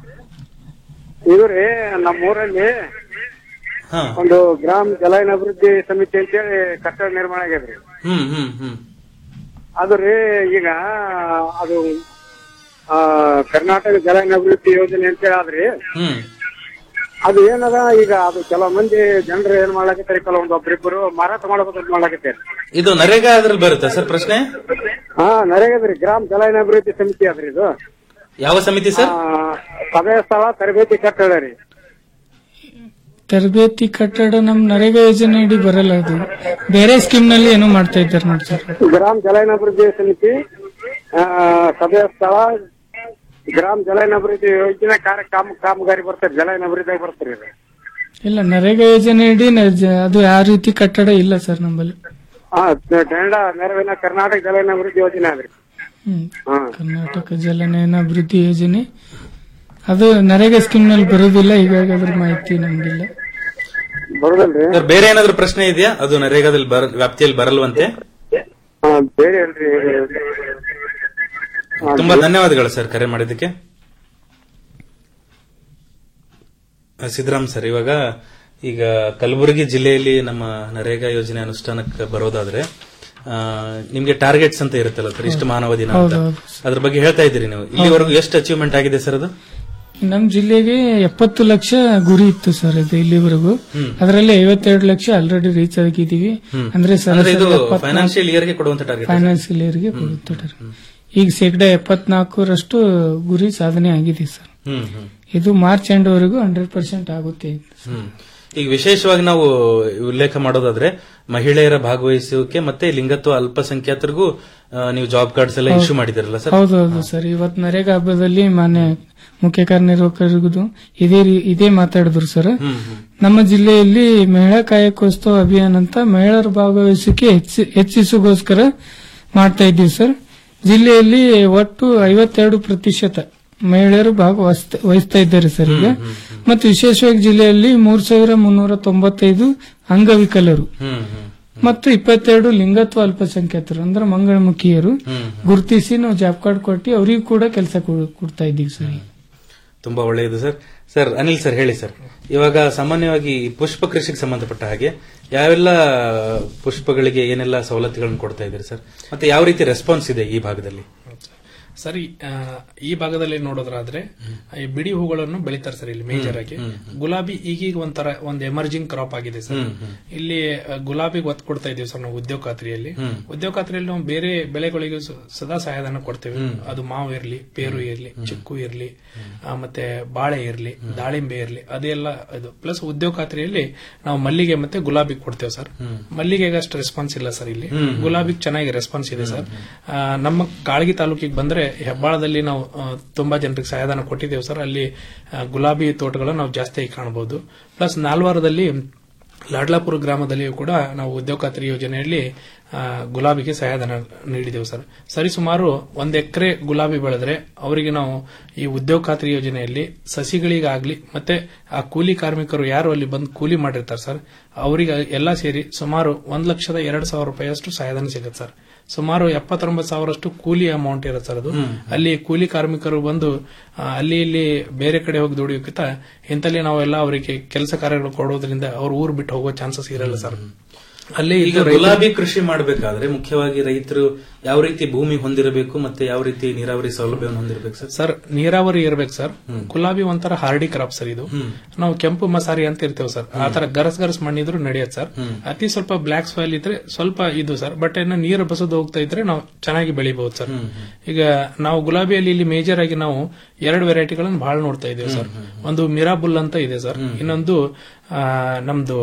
ಇದು ರೀ ನಮ್ಮ ಊರಲ್ಲಿ ಹಾ ಒಂದು ಗ್ರಾಮ ಜಲಾಯನ ಅಭಿವೃದ್ಧಿ ಸಮಿತಿ ಅಂತೇಳಿ ಕಟ್ಟಡ ನಿರ್ಮಾಣ ಆಗ್ಯದ್ರಿ ಹ್ಮ್ ಹ್ಮ್ ಹ್ಮ್ ಅದು ರೀ ಈಗ ಅದು ಆ, ಕರ್ನಾಟಕ ಜಲಾಯನ ಅಭಿವೃದ್ಧಿ ಯೋಜನೆ ಅಂತೇಳಿ ಆದ್ರಿ ಹ್ಮ್ ಅದು ಏನದ ಈಗ ಅದು ಕೆಲವು ಮಂದಿ ಜನರು ಏನ್ ಮಾಡ್ಲಾಕತ್ತಾರೆ ಕೆಲವೊಂದು ಒಬ್ರಿಬ್ಬರು ಮಾರಾಟ ಮಾಡ್ಬೇಕಂತ ಮಾಡ್ಲಾಕತ್ತಾರೆ ಇದು ನರೇಗಾ ಅದ್ರಲ್ಲಿ ಬರುತ್ತಾ ಸರ್ ಪ್ರಶ್ನೆ ಹಾ ನರೇಗದ್ರಿ ಗ್ರಾಮ ಜಲಾಯನ ಅಭಿವೃದ್ಧಿ ಸಮಿತಿ ಅದ್ರಿ ಇದು ಯಾವ ಸಮಿತಿ ಸರ್ ಆ, ಸಭೆ ಸ್ಥಳ ತರಬೇತಿ ಕಟ್ಟಡ ರೀ ತರಬೇತಿ ಕಟ್ಟಡ ನಮ್ ನರೇಗಾ ಯೋಜನೆ ಅಡಿ ಬರಲ್ಲ ಅದು ಬೇರೆ ಸ್ಕೀಮ್ ನಲ್ಲಿ ಏನೋ ಮಾಡ್ತಾ ಇದ್ದಾರೆ ನೋಡಿ ಸರ್ ಗ್ರಾಮ ಜಲಾನಭಿವೃದ್ಧಿ ಸಮಿತಿ ಆ, ಸಭೆಯ ಸ್ಥಳ ಗ್ರಾಮ ಜಲಾನಭಿವೃದ್ಧಿ ಯೋಜನೆ ಕಾರ್ಯ ಕಾಮ ಕಾಮಗಾರಿ ಬರ್ತಾರೆ ಜಲಾನಭಿವೃದ್ಧಿ ಬರ್ತಾರೆ ಇದು. ಇಲ್ಲ ನರೇಗಾ ಯೋಜನೆ ಅಡಿ ನ- ಜ- ಅದು ಯಾವ ರೀತಿ ಕಟ್ಟಡ ಇಲ್ಲ ಸರ್ ನಮ್ಮಲ್ಲಿ ಹಾ ದಂಡ ನೆರವಿನ ಕರ್ನಾಟಕ ಜಲಾನಭಿವೃದ್ಧಿ ಯೋಜನೆ ಆದ್ರಿ ಹ್ಮ್ ಹಾ ಕರ್ನಾಟಕ ಜಲನಯನ ಅಭಿವೃದ್ಧಿ ಯೋಜನೆ ಅದು ನರೇಗಾ ಸ್ಕೀಮ್ ನಲ್ಲಿ ಬರೋದಿಲ್ಲ ಹೀಗಾಗಿ ಅದ್ರ ಮಾಹಿತಿ ನಮ್ಗಿಲ್ಲ ಬರೋದಲ್ರಿ ಸರ್ ಬೇರೆ ಏನಾದ್ರು ಪ್ರಶ್ನೆ ಇದೆಯಾ ಅದು ನರೇಗಾದಲ್ಲಿ ಬರ ವ್ಯಾಪ್ತಿಯಲ್ಲಿ ಬರಲ್ವಂತೆ ಹಾ, ಬೇರೆ ಅಲ್ರಿ ತುಂಬಾ ಧನ್ಯವಾದಗಳು ಸರ್ ಕರೆ ಮಾಡಿದ್ದಕ್ಕೆ ಆ, ಸಿದ್ದರಾಮ್ ಸರ್ ಇವಾಗ ಈಗ ಕಲಬುರಗಿ ಜಿಲ್ಲೆಯಲ್ಲಿ ನಮ್ಮ ನರೇಗಾ ಯೋಜನೆ ಅನುಷ್ಠಾನಕ್ಕೆ ಬರೋದಾದ್ರೆ ಆ, ನಿಮ್ಗೆ ಟಾರ್ಗೆಟ್ಸ್ ಅಂತ ಇರುತ್ತಲ್ಲ ಸರ್ ಇಷ್ಟು ಮಾನವ ದಿನ ಅಂತ ಹೌದು, ಅದ್ರ ಬಗ್ಗೆ ಹೇಳ್ತಾ ಇದ್ದೀರಿ ನೀವು ಇಲ್ಲಿವರೆಗೂ ಎಷ್ಟು ಅಚೀವ್ಮೆಂಟ್ ಆಗಿದೆ ಸರ್ ಅದು ನಮ್ ಜಿಲ್ಲೆಗೆ ಎಪ್ಪತ್ತು ಲಕ್ಷ ಗುರಿ ಇತ್ತು ಸರ್ ಇದು ಇಲ್ಲಿವರೆಗೂ ಹ್ಮ್. ಅದರಲ್ಲಿ ಐವತ್ತೆರಡು ಲಕ್ಷ ಆಲ್ರೆಡಿ ರೀಚ್ ಆಗಿದ್ದೀವಿ ಹ್ಮ್. ಅಂದ್ರೆ ಅಂದ್ರೆ ಇದು ಫೈನಾನ್ಷಿಯಲ್ ಇಯರ್ಗೆ ಕೊಡುವಂತ ಟಾರ್ಗೆಟ್ ಫೈನಾನ್ಸಿಯಲ್ ಇಯರ್ಗೆ ಕೊಡುತ್ತೆ target. ಈಗ ಶೇಕಡ ಎಪ್ಪತ್ನಾಲ್ಕರಷ್ಟು ಗುರಿ ಸಾಧನೆ ಆಗಿದೆ ಸರ್ ಹ್ಮ್ ಹ್ಮ್ ಇದು ಮಾರ್ಚ್ ಎಂಡ್ ವರೆಗೂ ಹಂಡ್ರೆಡ್ ಪರ್ಸೆಂಟ್ ಆಗುತ್ತೆ ಹ್ಮ್. ಈಗ ವಿಶೇಷವಾಗಿ ನಾವು ಉಲ್ಲೇಖ ಮಾಡೋದಾದ್ರೆ ಮಹಿಳೆಯರ ಭಾಗವಹಿಸುವಿಕೆ ಮತ್ತೆ ಲಿಂಗತ್ವ ಅಲ್ಪಸಂಖ್ಯಾತರಿಗೂ ಆ, ನೀವು ಜಾಬ್ ಕಾರ್ಡ್ಸ್ ಎಲ್ಲ ಇಶ್ಯೂ ಮಾಡಿದಿರಲ್ಲ ಸರ್ ಹೌದು ಹೌದು ಸರ್ ಇವತ್ತು ನರೇಗಾ ಹಬ್ಬದಲ್ಲಿ ಮಾನ್ಯ ಮುಖ್ಯ ಕಾರ್ಯನಿರ್ವಾಹಕರಿಗೂ ಇದೇ ರೀ- ಇದೇ ಮಾತಾಡಿದ್ರು ಸರ್ ಹ್ಮ್ ಹ್ಮ್ ನಮ್ಮ ಜಿಲ್ಲೆಯಲ್ಲಿ ಮಹಿಳಾ ಕಾಯಕೋತ್ಸವ ಅಭಿಯಾನ ಅಂತ ಮಹಿಳೆಯರ ಭಾಗವಹಿಸುವಿಕೆ ಹೆಚ್ಚಿ- ಹೆಚ್ಚಿಸುಗೋಸ್ಕರ ಮಾಡ್ತಾ ಇದ್ದೀವಿ ಸರ್ ಜಿಲ್ಲೆಯಲ್ಲಿ ಒಟ್ಟು ಐವತ್ತೆರಡು ಪ್ರತಿಶತ ಮಹಿಳೆಯರು ಭಾಗವಹಿಸ್ತಾ ವಹಿಸ್ತಾ ಇದ್ದಾರೆ ಸರ್ ಈಗ ಮತ್ತು ವಿಶೇಷವಾಗಿ ಜಿಲ್ಲೆಯಲ್ಲಿ ಮೂರ್ ಸಾವಿರ ಮುನ್ನೂರ ತೊಂಬತ್ತೈದು ಅಂಗವಿಕಲರು ಹ್ಮ್ ಹ್ಮ್ ಮತ್ತು ಇಪ್ಪತ್ತೆರಡು ಲಿಂಗತ್ವ ಅಲ್ಪಸಂಖ್ಯಾತರು ಅಂದ್ರೆ ಮಂಗಳಮುಖಿಯರು ಹ್ಮ್. ಗುರುತಿಸಿ ನಾವು ಜಾಬ್ ಕಾರ್ಡ್ ಕೊಟ್ಟು ಅವರಿಗೂ ಕೂಡ ಕೆಲಸ ಕೊಡ್ತಾ ಇದ್ದೀವಿ ಸರ್ ತುಂಬಾ ಒಳ್ಳೆಯದು ಸರ್ ಸರ್ ಅನಿಲ್ ಸರ್ ಹೇಳಿ ಸರ್ ಇವಾಗ ಸಾಮಾನ್ಯವಾಗಿ ಪುಷ್ಪ ಕೃಷಿಗೆ ಸಂಬಂಧಪಟ್ಟ ಹಾಗೆ ಯಾವೆಲ್ಲ ಪುಷ್ಪಗಳಿಗೆ ಏನೆಲ್ಲ ಸವಲತ್ತುಗಳನ್ನು ಕೊಡ್ತಾ ಇದ್ದೀರಿ ಸರ್ ಮತ್ತೆ ಯಾವ ರೀತಿ ರೆಸ್ಪಾನ್ಸ್ ಇದೆ ಈ ಭಾಗದಲ್ಲಿ ಸರಿ ಆ, ಈ ಭಾಗದಲ್ಲಿ ನೋಡೋದ್ರಾದ್ರೆ ಈ ಬಿಡಿ ಹೂಗಳನ್ನು ಬೆಳಿತಾರೆ ಸರ್ ಇಲ್ಲಿ ಮೇಜರ್ ಆಗಿ ಗುಲಾಬಿ ಈಗೀಗ ಒಂಥರ ಒಂದು ಎಮರ್ಜಿಂಗ್ ಕ್ರಾಪ್ ಆಗಿದೆ ಸರ್ ಹ್ಮ್, ಹ್ಮ್. ಇಲ್ಲಿ ಆ, ಗುಲಾಬಿಗೆ ಒತ್ತು ಕೊಡ್ತಾ ಇದೀವಿ ಸರ್ ನಾವು ಉದ್ಯೋಗ ಖಾತ್ರಿಯಲ್ಲಿ ಹ್ಮ್. ಉದ್ಯೋಗ ಖಾತ್ರಿಯಲ್ಲಿ ನಾವು ಬೇರೆ ಬೆಳೆಗಳಿಗೂ ಸ- ಸದಾ ಸಹಾಯಧನ ಕೊಡ್ತೇವೆ ಹ್ಮ್. ಅದು ಮಾವು ಇರ್ಲಿ ಪೇರು ಇರ್ಲಿ ಚಿಕ್ಕು ಇರ್ಲಿ ಆ, ಮತ್ತೆ ಬಾಳೆ ಇರ್ಲಿ ದಾಳಿಂಬೆ ಇರ್ಲಿ ಅದೆಲ್ಲ ಇದು ಪ್ಲಸ್ ಉದ್ಯೋಗ ಖಾತ್ರಿಯಲ್ಲಿ ನಾವು ಮಲ್ಲಿಗೆ ಮತ್ತೆ ಗುಲಾಬಿ ಕೊಡ್ತೇವೆ ಸರ್ ಹ್ಮ್. ಮಲ್ಲಿಗೆಗೆ ಅಷ್ಟು ರೆಸ್ಪಾನ್ಸ್ ಇಲ್ಲ ಸರ್ ಇಲ್ಲಿ ಹ್ಮ್. ಗುಲಾಬಿಗೆ ಚೆನ್ನಾಗಿ ರೆಸ್ಪಾನ್ಸ್ ಇದೆ ಸರ್ ಆ, ನಮ್ಮ ಕಾಳಗಿ ತಾಲೂಕಿಗೆ ಬಂದ್ರೆ ಹೆಬ್ಬಾಳದಲ್ಲಿ ನಾವು ಆ, ತುಂಬಾ ಜನರಿಗೆ ಸಹಾಯಧನ ಕೊಟ್ಟಿದ್ದೇವೆ ಸರ್ ಅಲ್ಲಿ ಆ, ಗುಲಾಬಿ ತೋಟಗಳನ್ನು ನಾವು ಜಾಸ್ತಿ ಕಾಣಬಹುದು ಪ್ಲಸ್ ನಾಲ್ವಾರದಲ್ಲಿ ಲಾಡ್ಲಾಪುರ ಗ್ರಾಮದಲ್ಲಿಯೂ ಕೂಡ ನಾವು ಉದ್ಯೋಗ ಖಾತ್ರಿ ಯೋಜನೆಯಲ್ಲಿ ಆ, ಗುಲಾಬಿಗೆ ಸಹಾಯಧನ ನೀಡಿದೆವು ಸರ್ ಸರಿಸುಮಾರು ಒಂದ್ ಎಕರೆ ಗುಲಾಬಿ ಬೆಳೆದ್ರೆ ಅವರಿಗೆ ನಾವು ಈ ಉದ್ಯೋಗ ಖಾತ್ರಿ ಯೋಜನೆಯಲ್ಲಿ ಸಸಿಗಳಿಗಾಗ್ಲಿ ಮತ್ತೆ ಆ ಕೂಲಿ ಕಾರ್ಮಿಕರು ಯಾರು ಅಲ್ಲಿ ಬಂದು ಕೂಲಿ ಮಾಡಿರ್ತಾರೆ ಸರ್ ಅವರಿಗೆ ಎಲ್ಲ ಸೇರಿ ಸುಮಾರು ಒಂದ್ ಲಕ್ಷದ ಎರಡು ಸಾವಿರ ರೂಪಾಯಿಯಷ್ಟು ಸಹಾಯಧನ ಸಿಗುತ್ತೆ ಸರ್ ಸುಮಾರು ಎಪ್ಪತ್ತೊಂಬತ್ತು ಸಾವಿರಷ್ಟು ಕೂಲಿ ಅಮೌಂಟ್ ಇರುತ್ತೆ ಸರ್ ಅದು ಹ್ಮ್. ಅಲ್ಲಿ ಕೂಲಿ ಕಾರ್ಮಿಕರು ಬಂದು ಆ, ಅಲ್ಲಿ ಇಲ್ಲಿ ಬೇರೆ ಕಡೆ ಹೋಗಿ ದುಡಿಯೋಕ್ಕಿಂತ ಇಂತಲ್ಲಿ ನಾವೆಲ್ಲ ಅವರಿಗೆ ಕೆಲಸ ಕಾರ್ಯಗಳು ಕೊಡೋದ್ರಿಂದ ಅವ್ರ ಊರು ಬಿಟ್ಟು ಹೋಗೋ ಚಾನ್ಸಸ್ ಇರಲ್ಲ ಸರ್ ಅಲ್ಲಿ ಈಗ ಇದು ರೈತರು- ಗುಲಾಬಿ ಕೃಷಿ ಮಾಡಬೇಕಾದ್ರೆ ಮುಖ್ಯವಾಗಿ ರೈತರು ಯಾವ ರೀತಿ ಭೂಮಿ ಹೊಂದಿರಬೇಕು ಮತ್ತೆ ಯಾವ ರೀತಿ ನೀರಾವರಿ ಸೌಲಭ್ಯವನ್ನು ಹೊಂದಿರಬೇಕು ಸರ್ ಸರ್ ನೀರಾವರಿ ಇರ್ಬೇಕು ಸರ್ ಗುಲಾಬಿ ಒಂಥರ ಹಾರ್ಡಿ ಕ್ರಾಪ್ ಸರ್ ಇದು ಹ್ಮ್. ನಾವು ಕೆಂಪು ಮಸಾರಿ ಅಂತ ಇರ್ತೇವೆ ಸರ್ ಆ ತರ ಗರಸ್ ಗರಸ್ ಮಣ್ಣಿದ್ರು ನಡೆಯತ್ತೆ ಸರ್ ಹ್ಮ್. ಅತಿ ಸ್ವಲ್ಪ ಬ್ಲಾಕ್ ಸಾಯಿಲ್ ಇದ್ರೆ ಸ್ವಲ್ಪ ಇದು ಸರ್ ಬಟ್ ಇನ್ನು ನೀರು ಬಸದು ಹೋಗ್ತಾ ಇದ್ರೆ ನಾವು ಚೆನ್ನಾಗಿ ಬೆಳಿಬಹುದು ಸರ್ ಈಗ ನಾವು ಗುಲಾಬಿಯಲ್ಲಿ ಇಲ್ಲಿ ಮೇಜರ್ ಆಗಿ ನಾವು ಎರಡು ವೆರೈಟಿಗಳನ್ನು ಬಹಳ ನೋಡ್ತಾ ಇದ್ದೇವೆ ಸರ್ ಒಂದು ಮಿರಾಬುಲ್ ಅಂತ ಇದೆ ಸರ್ ಇನ್ನೊಂದು ಆ, ನಮ್ದು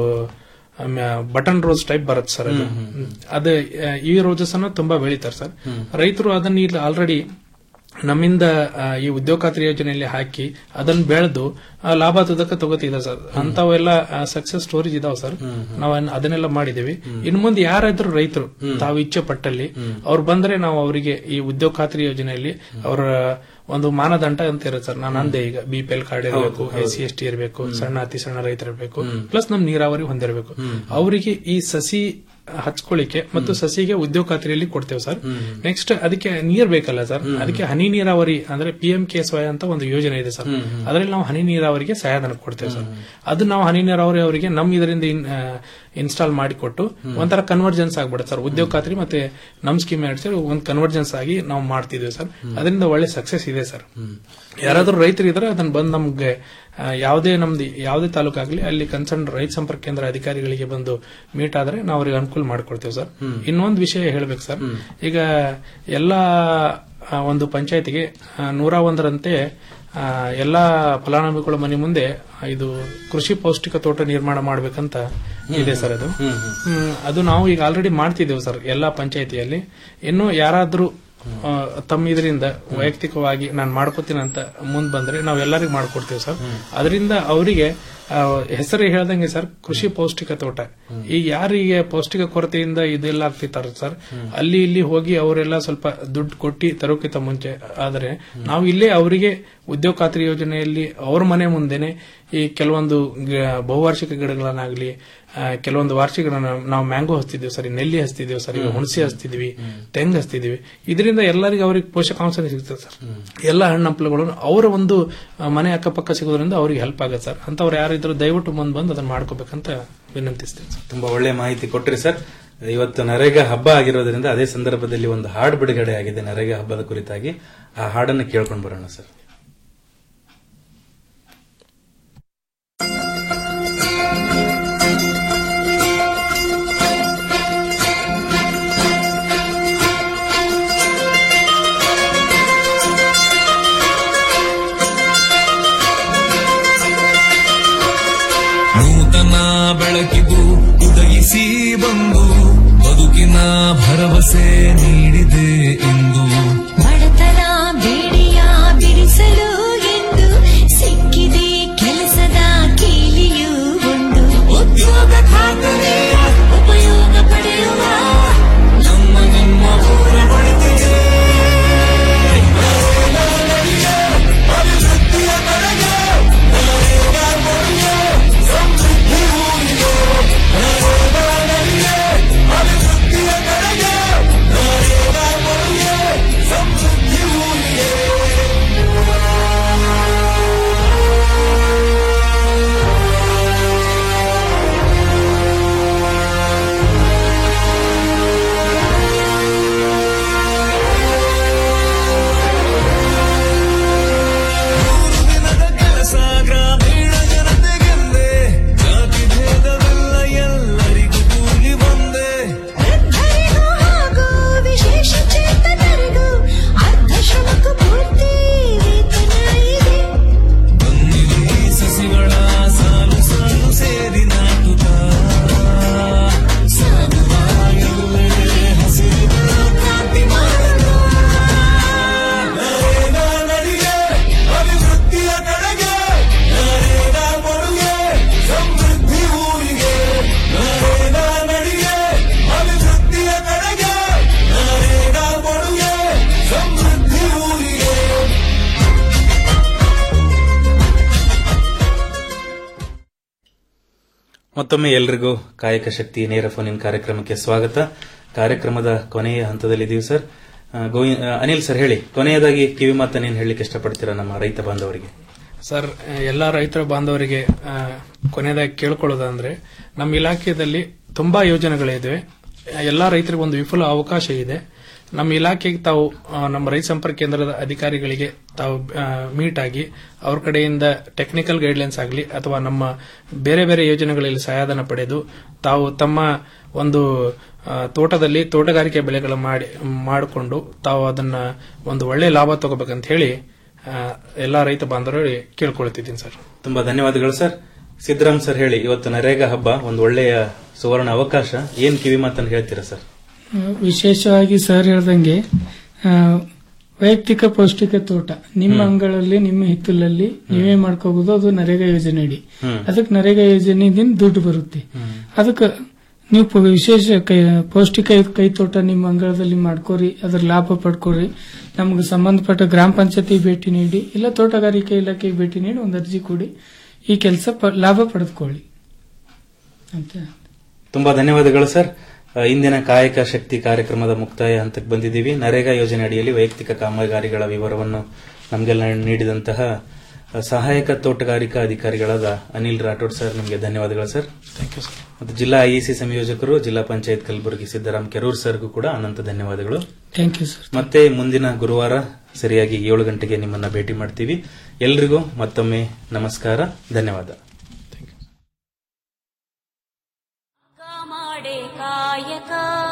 ಬಟನ್ ರೋಸ್ ಟೈಪ್ ಬರುತ್ತೆ ಸರ್ ಅದು ಅದು ಆ, ಈ ರೋಸಸ್ ಅನ್ನ ತುಂಬಾ ಬೆಳಿತಾರೆ ಸರ್ ರೈತರು ಅದನ್ನ ಇಲ್ಲಿ ಆಲ್ರೆಡಿ ನಮ್ಮಿಂದ ಆ, ಈ ಉದ್ಯೋಗ ಖಾತ್ರಿ ಯೋಜನೆಯಲ್ಲಿ ಹಾಕಿ ಅದನ್ನ ಬೆಳೆದು ಲಾಭ ತುದಕ ತಗೋತಿದ್ದಾರೆ ಸರ್ ಅಂತವೆಲ್ಲ ಸಕ್ಸಸ್ ಸ್ಟೋರೀಸ್ ಇದಾವ ಸರ್ ನಾವು ಅನ್- ಅದನ್ನೆಲ್ಲ ಮಾಡಿದೀವಿ ಇನ್ನು ಮುಂದೆ ಯಾರಾದ್ರೂ ರೈತರು ತಾವು ಇಚ್ಛೆ ಪಟ್ಟಲ್ಲಿ ಅವ್ರು ಬಂದ್ರೆ ನಾವು ಅವರಿಗೆ ಈ ಉದ್ಯೋಗ ಖಾತ್ರಿ ಯೋಜನೆಯಲ್ಲಿ ಅವರ ಒಂದು ಮಾನದಂಡ ಅಂತ ಇರುತ್ತೆ ಸರ್ ನಾನು ಅಂದೆ ಈಗ ಬಿ ಪಿ ಎಲ್ ಕಾರ್ಡ್ ಇರಬೇಕು ಎಸ್ ಸಿ ಎಸ್ ಟಿ ಇರಬೇಕು ಸಣ್ಣ ಅತಿ ಸಣ್ಣ ರೈತರು ಇರಬೇಕು ಪ್ಲಸ್ ನಮ್ ನೀರಾವರಿ ಹೊಂದಿರಬೇಕು ಅವರಿಗೆ ಈ ಸಸಿ ಹಚ್ಕೊಳ್ಳಿಕ್ಕೆ ಮತ್ತು ಸಸಿಗೆ ಉದ್ಯೋಗ ಖಾತ್ರಿಯಲ್ಲಿ ಕೊಡ್ತೇವೆ ಸರ್ ನೆಕ್ಸ್ಟ್ ಅದಕ್ಕೆ ನೀರ್ ಬೇಕಲ್ಲ ಸರ್ ಅದಕ್ಕೆ ಹನಿ ನೀರಾವರಿ ಅಂದ್ರೆ P M K S Y ಅಂತ ಒಂದು ಯೋಜನೆ ಇದೆ ಸರ್ ಅದರಲ್ಲಿ ನಾವು ಹನಿ ನೀರಾವರಿಗೆ ಸಹಾಯಧನ ಕೊಡ್ತೇವೆ ಸರ್ ಅದು ನಾವು ಹನಿ ನೀರಾವರಿ ಅವರಿಗೆ ನಮ್ ಇದರಿಂದ ಇನ್ಸ್ಟಾಲ್ ಮಾಡಿಕೊಟ್ಟು ಒಂಥರ ಕನ್ವರ್ಜೆನ್ಸ್ ಆಗ್ಬಿಡುತ್ತೆ ಸರ್ ಉದ್ಯೋಗ ಖಾತ್ರಿ ಮತ್ತೆ ನಮ್ ಸ್ಕೀಮ್ ಎರಡು ಸೇರಿ ಒಂದು ಕನ್ವರ್ಜೆನ್ಸ್ ಆಗಿ ನಾವು ಮಾಡ್ತಿದ್ವಿ ಸರ್ ಅದರಿಂದ ಒಳ್ಳೆ ಸಕ್ಸಸ್ ಇದೆ ಸರ್ ಯಾರಾದ್ರೂ ರೈತರು ಇದ್ರೆ ಅದನ್ನ ಬಂದು ನಮ್ಗೆ ಆ, ಯಾವುದೇ ನಮ್ದು ಯಾವುದೇ ತಾಲೂಕಾಗ್ಲಿ ಅಲ್ಲಿ ಕನ್ಸರ್ನ್ ರೈತ ಸಂಪರ್ಕ ಕೇಂದ್ರ ಅಧಿಕಾರಿಗಳಿಗೆ ಬಂದು ಮೀಟ್ ಆದ್ರೆ ನಾವು ಅವ್ರಿಗೆ ಅನುಕೂಲ ಮಾಡ್ಕೊಡ್ತೇವೆ ಸರ್ ಹ್ಮ್. ಇನ್ನೊಂದು ವಿಷಯ ಹೇಳ್ಬೇಕು ಸರ್ ಈಗ ಎಲ್ಲಾ ಆ, ಒಂದು ಪಂಚಾಯತಿಗೆ ನೂರ ಒಂದರಂತೆ ಆ, ಎಲ್ಲಾ ಫಲಾನುಭವಿಗಳ ಮನೆ ಮುಂದೆ ಇದು ಕೃಷಿ ಪೌಷ್ಟಿಕ ತೋಟ ನಿರ್ಮಾಣ ಮಾಡ್ಬೇಕಂತ ಇದೆ ಸರ್ ಅದು ಹ್ಮ್, ಅದು ನಾವು ಈಗ ಆಲ್ರೆಡಿ ಮಾಡ್ತಿದ್ದೇವೆ ಸರ್ ಎಲ್ಲಾ ಪಂಚಾಯತಿಯಲ್ಲಿ ಇನ್ನು ಯಾರಾದ್ರೂ ಆ, ತಮ್ಮ ಇದರಿಂದ ವೈಯಕ್ತಿಕವಾಗಿ ನಾನು ಮಾಡ್ಕೋತೀನಿ ಅಂತ ಮುಂದ್ ಬಂದ್ರೆ ನಾವು ಎಲ್ಲರಿಗೂ ಮಾಡ್ಕೊಡ್ತೇವೆ ಸರ್ ಅದರಿಂದ ಅವರಿಗೆ ಹೆಸರು ಹೇಳ್ದಂಗೆ ಸರ್ ಕೃಷಿ ಪೌಷ್ಟಿಕ ತೋಟ ಈಗ ಯಾರಿಗೆ ಪೌಷ್ಟಿಕ ಕೊರತೆಯಿಂದ ಇದೆಲ್ಲ ಆಗ್ತಿರ್ತಾರೆ ಸರ್ ಅಲ್ಲಿ ಇಲ್ಲಿ ಹೋಗಿ ಅವರೆಲ್ಲ ಸ್ವಲ್ಪ ದುಡ್ಡು ಕೊಟ್ಟಿ ತರೋಕ್ಕಿಂತ ಮುಂಚೆ ಆದರೆ ನಾವು ಇಲ್ಲೇ ಅವರಿಗೆ ಉದ್ಯೋಗ ಖಾತ್ರಿ ಯೋಜನೆಯಲ್ಲಿ ಅವ್ರ ಮನೆ ಮುಂದೆನೆ ಈ ಕೆಲವೊಂದು ಗ- ಬಹುವಾರ್ಷಿಕ ಗಿಡಗಳನ್ನಾಗ್ಲಿ ಆ, ಕೆಲವೊಂದು ವಾರ್ಷಿಕ ನಾವು ಮ್ಯಾಂಗೋ ಹಚ್ತಿದ್ದೀವಿ ಸರ್ ನೆಲ್ಲಿ ಹಚ್ತಿದ್ದೀವಿ ಸರ್ ಈಗ ಹುಣಸೆ ಹಚ್ತಿದ್ವಿ ತೆಂಗು ಹಚ್ತಿದ್ವಿ ಇದರಿಂದ ಎಲ್ಲರಿಗೂ ಅವ್ರಿಗೆ ಪೋಷಕಾಂಶ ಸಿಗ್ತದೆ ಸರ್ ಎಲ್ಲ ಹಣ್ಣು ಹಂಪಲುಗಳು ಅವರ ಒಂದು ಆ, ಮನೆ ಅಕ್ಕಪಕ್ಕ ಸಿಗೋದ್ರಿಂದ ಅವ್ರಿಗೆ ಹೆಲ್ಪ್ ಆಗುತ್ತೆ ಸರ್ ಅಂತವ್ರು ಯಾರಿದ್ರು ದಯವಿಟ್ಟು ಮುಂದೆ ಬಂದು ಅದನ್ನ ಮಾಡ್ಕೋಬೇಕಂತ ವಿನಂತಿಸ್ತೇನೆ ಸರ್ ತುಂಬಾ ಒಳ್ಳೆ ಮಾಹಿತಿ ಕೊಟ್ರಿ ಸರ್ ಇವತ್ತು ನರೇಗಾ ಹಬ್ಬ ಆಗಿರೋದ್ರಿಂದ ಅದೇ ಸಂದರ್ಭದಲ್ಲಿ ಒಂದು ಹಾಡು ಬಿಡುಗಡೆ ಆಗಿದೆ ನರೇಗಾ ಹಬ್ಬದ ಕುರಿತಾಗಿ ಆ ಹಾಡನ್ನು ಕೇಳ್ಕೊಂಡು ಬರೋಣ ಸರ್ ನೂತನ ಬೆಳಕಿದು ಉದಯಿಸಿ ಬಂದು ಬದುಕಿನ ಭರವಸೆ ನೀಡಿದೆ ಎಂದು ಬಡತನ ಬೇಡಿಯ ಬಿಡಿಸಲು ಎಂದು ಸಿಕ್ಕಿದೆ ಕೆಲಸದ ಕೀಲಿಯು ಒಂದು ಉದ್ಯೋಗ ಖಾತರಿಯ ಉಪಯೋಗ ಪಡೆಯುವ ನಮ್ಮ ನಿಮ್ಮ ಊರ ಬಳಿತಿದೆ ಅಭಿವೃದ್ಧಿಯ ಕಡೆಗೆ ನರೇಗಾ ಕೊಡುಗೆ ಸಮೃದ್ಧಿ ಊರಿಗೆ ನರೇಗಾ ನಡಿಗೆ ಅಭಿವೃದ್ಧಿಯ ಕಡೆಗೆ ನರೇಗಾ ಕೊಡುಗೆ ಸಮೃದ್ಧಿ ಊರಿಗೆ ಮೂರು ದಿನದ ಕೆಲಸ ಗ್ರಾಮೀಣ ಜನತೆಗೆಂದೇ ಜಾತಿ ಭೇದವಿಲ್ಲ ಎಲ್ಲರಿಗೂ ಕೂಲಿ ಬಂದೆ ವೃದ್ಧರಿಗೂ ಹಾಗೂ ವಿಶೇಷ ಚೇತನರಿಗೂ ಅರ್ಧ ಶ್ರಮಕ್ಕೂ ಪೂರ್ತಿ ವೇತನ ಇದೆ ಬನ್ನಿರಿ ಸಸಿಗಳ ಸಾಲು ಸಾಲು ಸೇರಿ ನಾಟುತ್ತ ಸಾಗುವ ಎಲ್ಲೆಡೆ ಹಸಿರುಗಳ ಕ್ರಾಂತಿ ಮಾಡುತ್ತ ನರೇಗಾ ನಡಿಗೆ ಅಭಿವೃದ್ಧಿಯ ಕಡೆಗೆ ನರೇಗಾ ಕೊಡುಗೆ ಸಮೃದ್ಧಿ ಊರಿಗೆ ನರೇಗಾ ನಡಿಗೆ ಅಭಿವೃದ್ಧಿಯ ಕಡೆಗೆ ನರೇಗಾ ಕೊಡುಗೆ ಸಮೃದ್ಧಿ ಊರಿಗೆ ಮತ್ತೊಮ್ಮೆ ಎಲ್ರಿಗೂ ಕಾಯಕ ಶಕ್ತಿ ನೇರ ಫೋನ್ ಕಾರ್ಯಕ್ರಮಕ್ಕೆ ಸ್ವಾಗತ ಕಾರ್ಯಕ್ರಮದ ಕೊನೆಯ ಹಂತದಲ್ಲಿದ್ದೀವಿ ಸರ್ ಆ, ಗೋವಿ ಆ, ಅನಿಲ್ ಸರ್ ಹೇಳಿ ಕೊನೆಯದಾಗಿ ಕಿವಿ ಮಾತನ್ನೇನು ಹೇಳಲಿಕ್ಕೆ ಇಷ್ಟಪಡ್ತೀರಾ ನಮ್ಮ ರೈತ ಬಾಂಧವರಿಗೆ ಸರ್ ಎಲ್ಲ ರೈತರ ಬಾಂಧವರಿಗೆ ಆ, ಕೊನೆಯದಾಗಿ ಕೇಳ್ಕೊಳ್ಳೋದಂದ್ರೆ ನಮ್ಮ ಇಲಾಖೆಯಲ್ಲಿ ತುಂಬಾ ಯೋಜನೆಗಳಿವೆ ಎಲ್ಲಾ ರೈತರಿಗೆ ಒಂದು ವಿಪುಲ ಅವಕಾಶ ಇದೆ ನಮ್ಮ ಇಲಾಖೆಗೆ ತಾವು ಆ, ನಮ್ಮ ರೈತ ಸಂಪರ್ಕ ಕೇಂದ್ರದ ಅಧಿಕಾರಿಗಳಿಗೆ ತಾವು ಮೀಟ್ ಆಗಿ ಅವ್ರ ಕಡೆಯಿಂದ ಟೆಕ್ನಿಕಲ್ ಗೈಡ್ಲೈನ್ಸ್ ಆಗಲಿ ಅಥವಾ ನಮ್ಮ ಬೇರೆ ಬೇರೆ ಯೋಜನೆಗಳಲ್ಲಿ ಸಹಾಯಧನ ಪಡೆದು ತಾವು ತಮ್ಮ ಒಂದು ಆ, ತೋಟದಲ್ಲಿ ತೋಟಗಾರಿಕೆ ಬೆಳೆಗಳ ಮಾಡಿ ಮಾಡಿಕೊಂಡು ತಾವು ಅದನ್ನ ಒಂದು ಒಳ್ಳೆ ಲಾಭ ತಗೋಬೇಕಂತ ಹೇಳಿ ಆ, ಎಲ್ಲಾ ರೈತ ಬಾಂಧವರಿಗೆ ಕೇಳ್ಕೊಳ್ತಿದ್ದೀನಿ ಸರ್ ತುಂಬಾ ಧನ್ಯವಾದಗಳು ಸರ್ ಸಿದ್ದರಾಮ್ ಸರ್ ಹೇಳಿ ಇವತ್ತು ನರೇಗಾ ಹಬ್ಬ ಒಂದು ಒಳ್ಳೆಯ ಸುವರ್ಣ ಅವಕಾಶ ಏನ್ ಕಿವಿ ಮಾತನ್ನು ಹೇಳ್ತೀರಾ ಸರ್ ವಿಶೇಷವಾಗಿ ಸರ್ ಹೇಳ್ದಂಗೆ ಆ, ವೈಯಕ್ತಿಕ ಪೌಷ್ಟಿಕ ತೋಟ ನಿಮ್ಮ ಹ್ಮ್. ಅಂಗಳಲ್ಲಿ ನಿಮ್ಮ ಹಿತ್ತಲಲ್ಲಿ ನೀವೇ ಮಾಡ್ಕೋಬಹುದು ಅದು ನರೇಗಾ ಯೋಜನೆ ಅಡಿ ಹ್ಮ್. ಅದಕ್ಕೆ ನರೇಗಾ ಯೋಜನೆದಿಂದ ದುಡ್ಡು ಬರುತ್ತೆ ಅದಕ್ಕೆ ನೀವು ಪ- ವಿಶೇಷ ಕೈ ಪೌಷ್ಟಿಕ ಕೈ ತೋಟ ನಿಮ್ಮ ಅಂಗಳದಲ್ಲಿ ಮಾಡ್ಕೋರಿ ಅದ್ರ ಲಾಭ ಪಡ್ಕೋರಿ ನಮ್ಗೆ ಸಂಬಂಧಪಟ್ಟ ಗ್ರಾಮ ಪಂಚಾಯತಿ ಭೇಟಿ ನೀಡಿ ಇಲ್ಲ ತೋಟಗಾರಿಕೆ ಇಲಾಖೆಗೆ ಭೇಟಿ ನೀಡಿ ಒಂದು ಅರ್ಜಿ ಕೊಡಿ ಈ ಕೆಲಸ ಲಾಭ ಪಡೆದುಕೊಳ್ಳಿ ಅಂತ ತುಂಬಾ ಧನ್ಯವಾದಗಳು ಸರ್ ಆ, ಇಂದಿನ ಕಾಯಕ ಶಕ್ತಿ ಕಾರ್ಯಕ್ರಮದ ಮುಕ್ತಾಯ ಹಂತಕ್ಕೆ ಬಂದಿದ್ದೀವಿ ನರೇಗಾ ಯೋಜನೆ ಅಡಿಯಲ್ಲಿ ವೈಯಕ್ತಿಕ ಕಾಮಗಾರಿಗಳ ವಿವರವನ್ನು ನಮಗೆಲ್ಲ ನೀಡಿದಂತಹ ಆ, ಸಹಾಯಕ ತೋಟಗಾರಿಕಾ ಅಧಿಕಾರಿಗಳಾದ ಅನಿಲ್ ರಾಠೋಡ್ ಸರ್ ನಿಮಗೆ ಧನ್ಯವಾದಗಳು ಸರ್ ಥ್ಯಾಂಕ್ ಯು ಸರ್ ಮತ್ತು ಜಿಲ್ಲಾ ಐಇಸಿ ಸಂಯೋಜಕರು ಜಿಲ್ಲಾ ಪಂಚಾಯತ್ ಕಲಬುರಗಿ ಸಿದ್ದರಾಮ್ ಕೆರೂರ್ ಸರ್ಗೂ ಕೂಡ ಅನಂತ ಧನ್ಯವಾದಗಳು ಥ್ಯಾಂಕ್ ಯು ಸರ್ ಮತ್ತೆ ಮುಂದಿನ ಗುರುವಾರ ಸರಿಯಾಗಿ ಏಳು ಗಂಟೆಗೆ ನಿಮ್ಮನ್ನ ಭೇಟಿ ಮಾಡ್ತೀವಿ ಎಲ್ರಿಗೂ ಮತ್ತೊಮ್ಮೆ ನಮಸ್ಕಾರ ಧನ್ಯವಾದ ಮಾಡೆ ಕಾಯಕ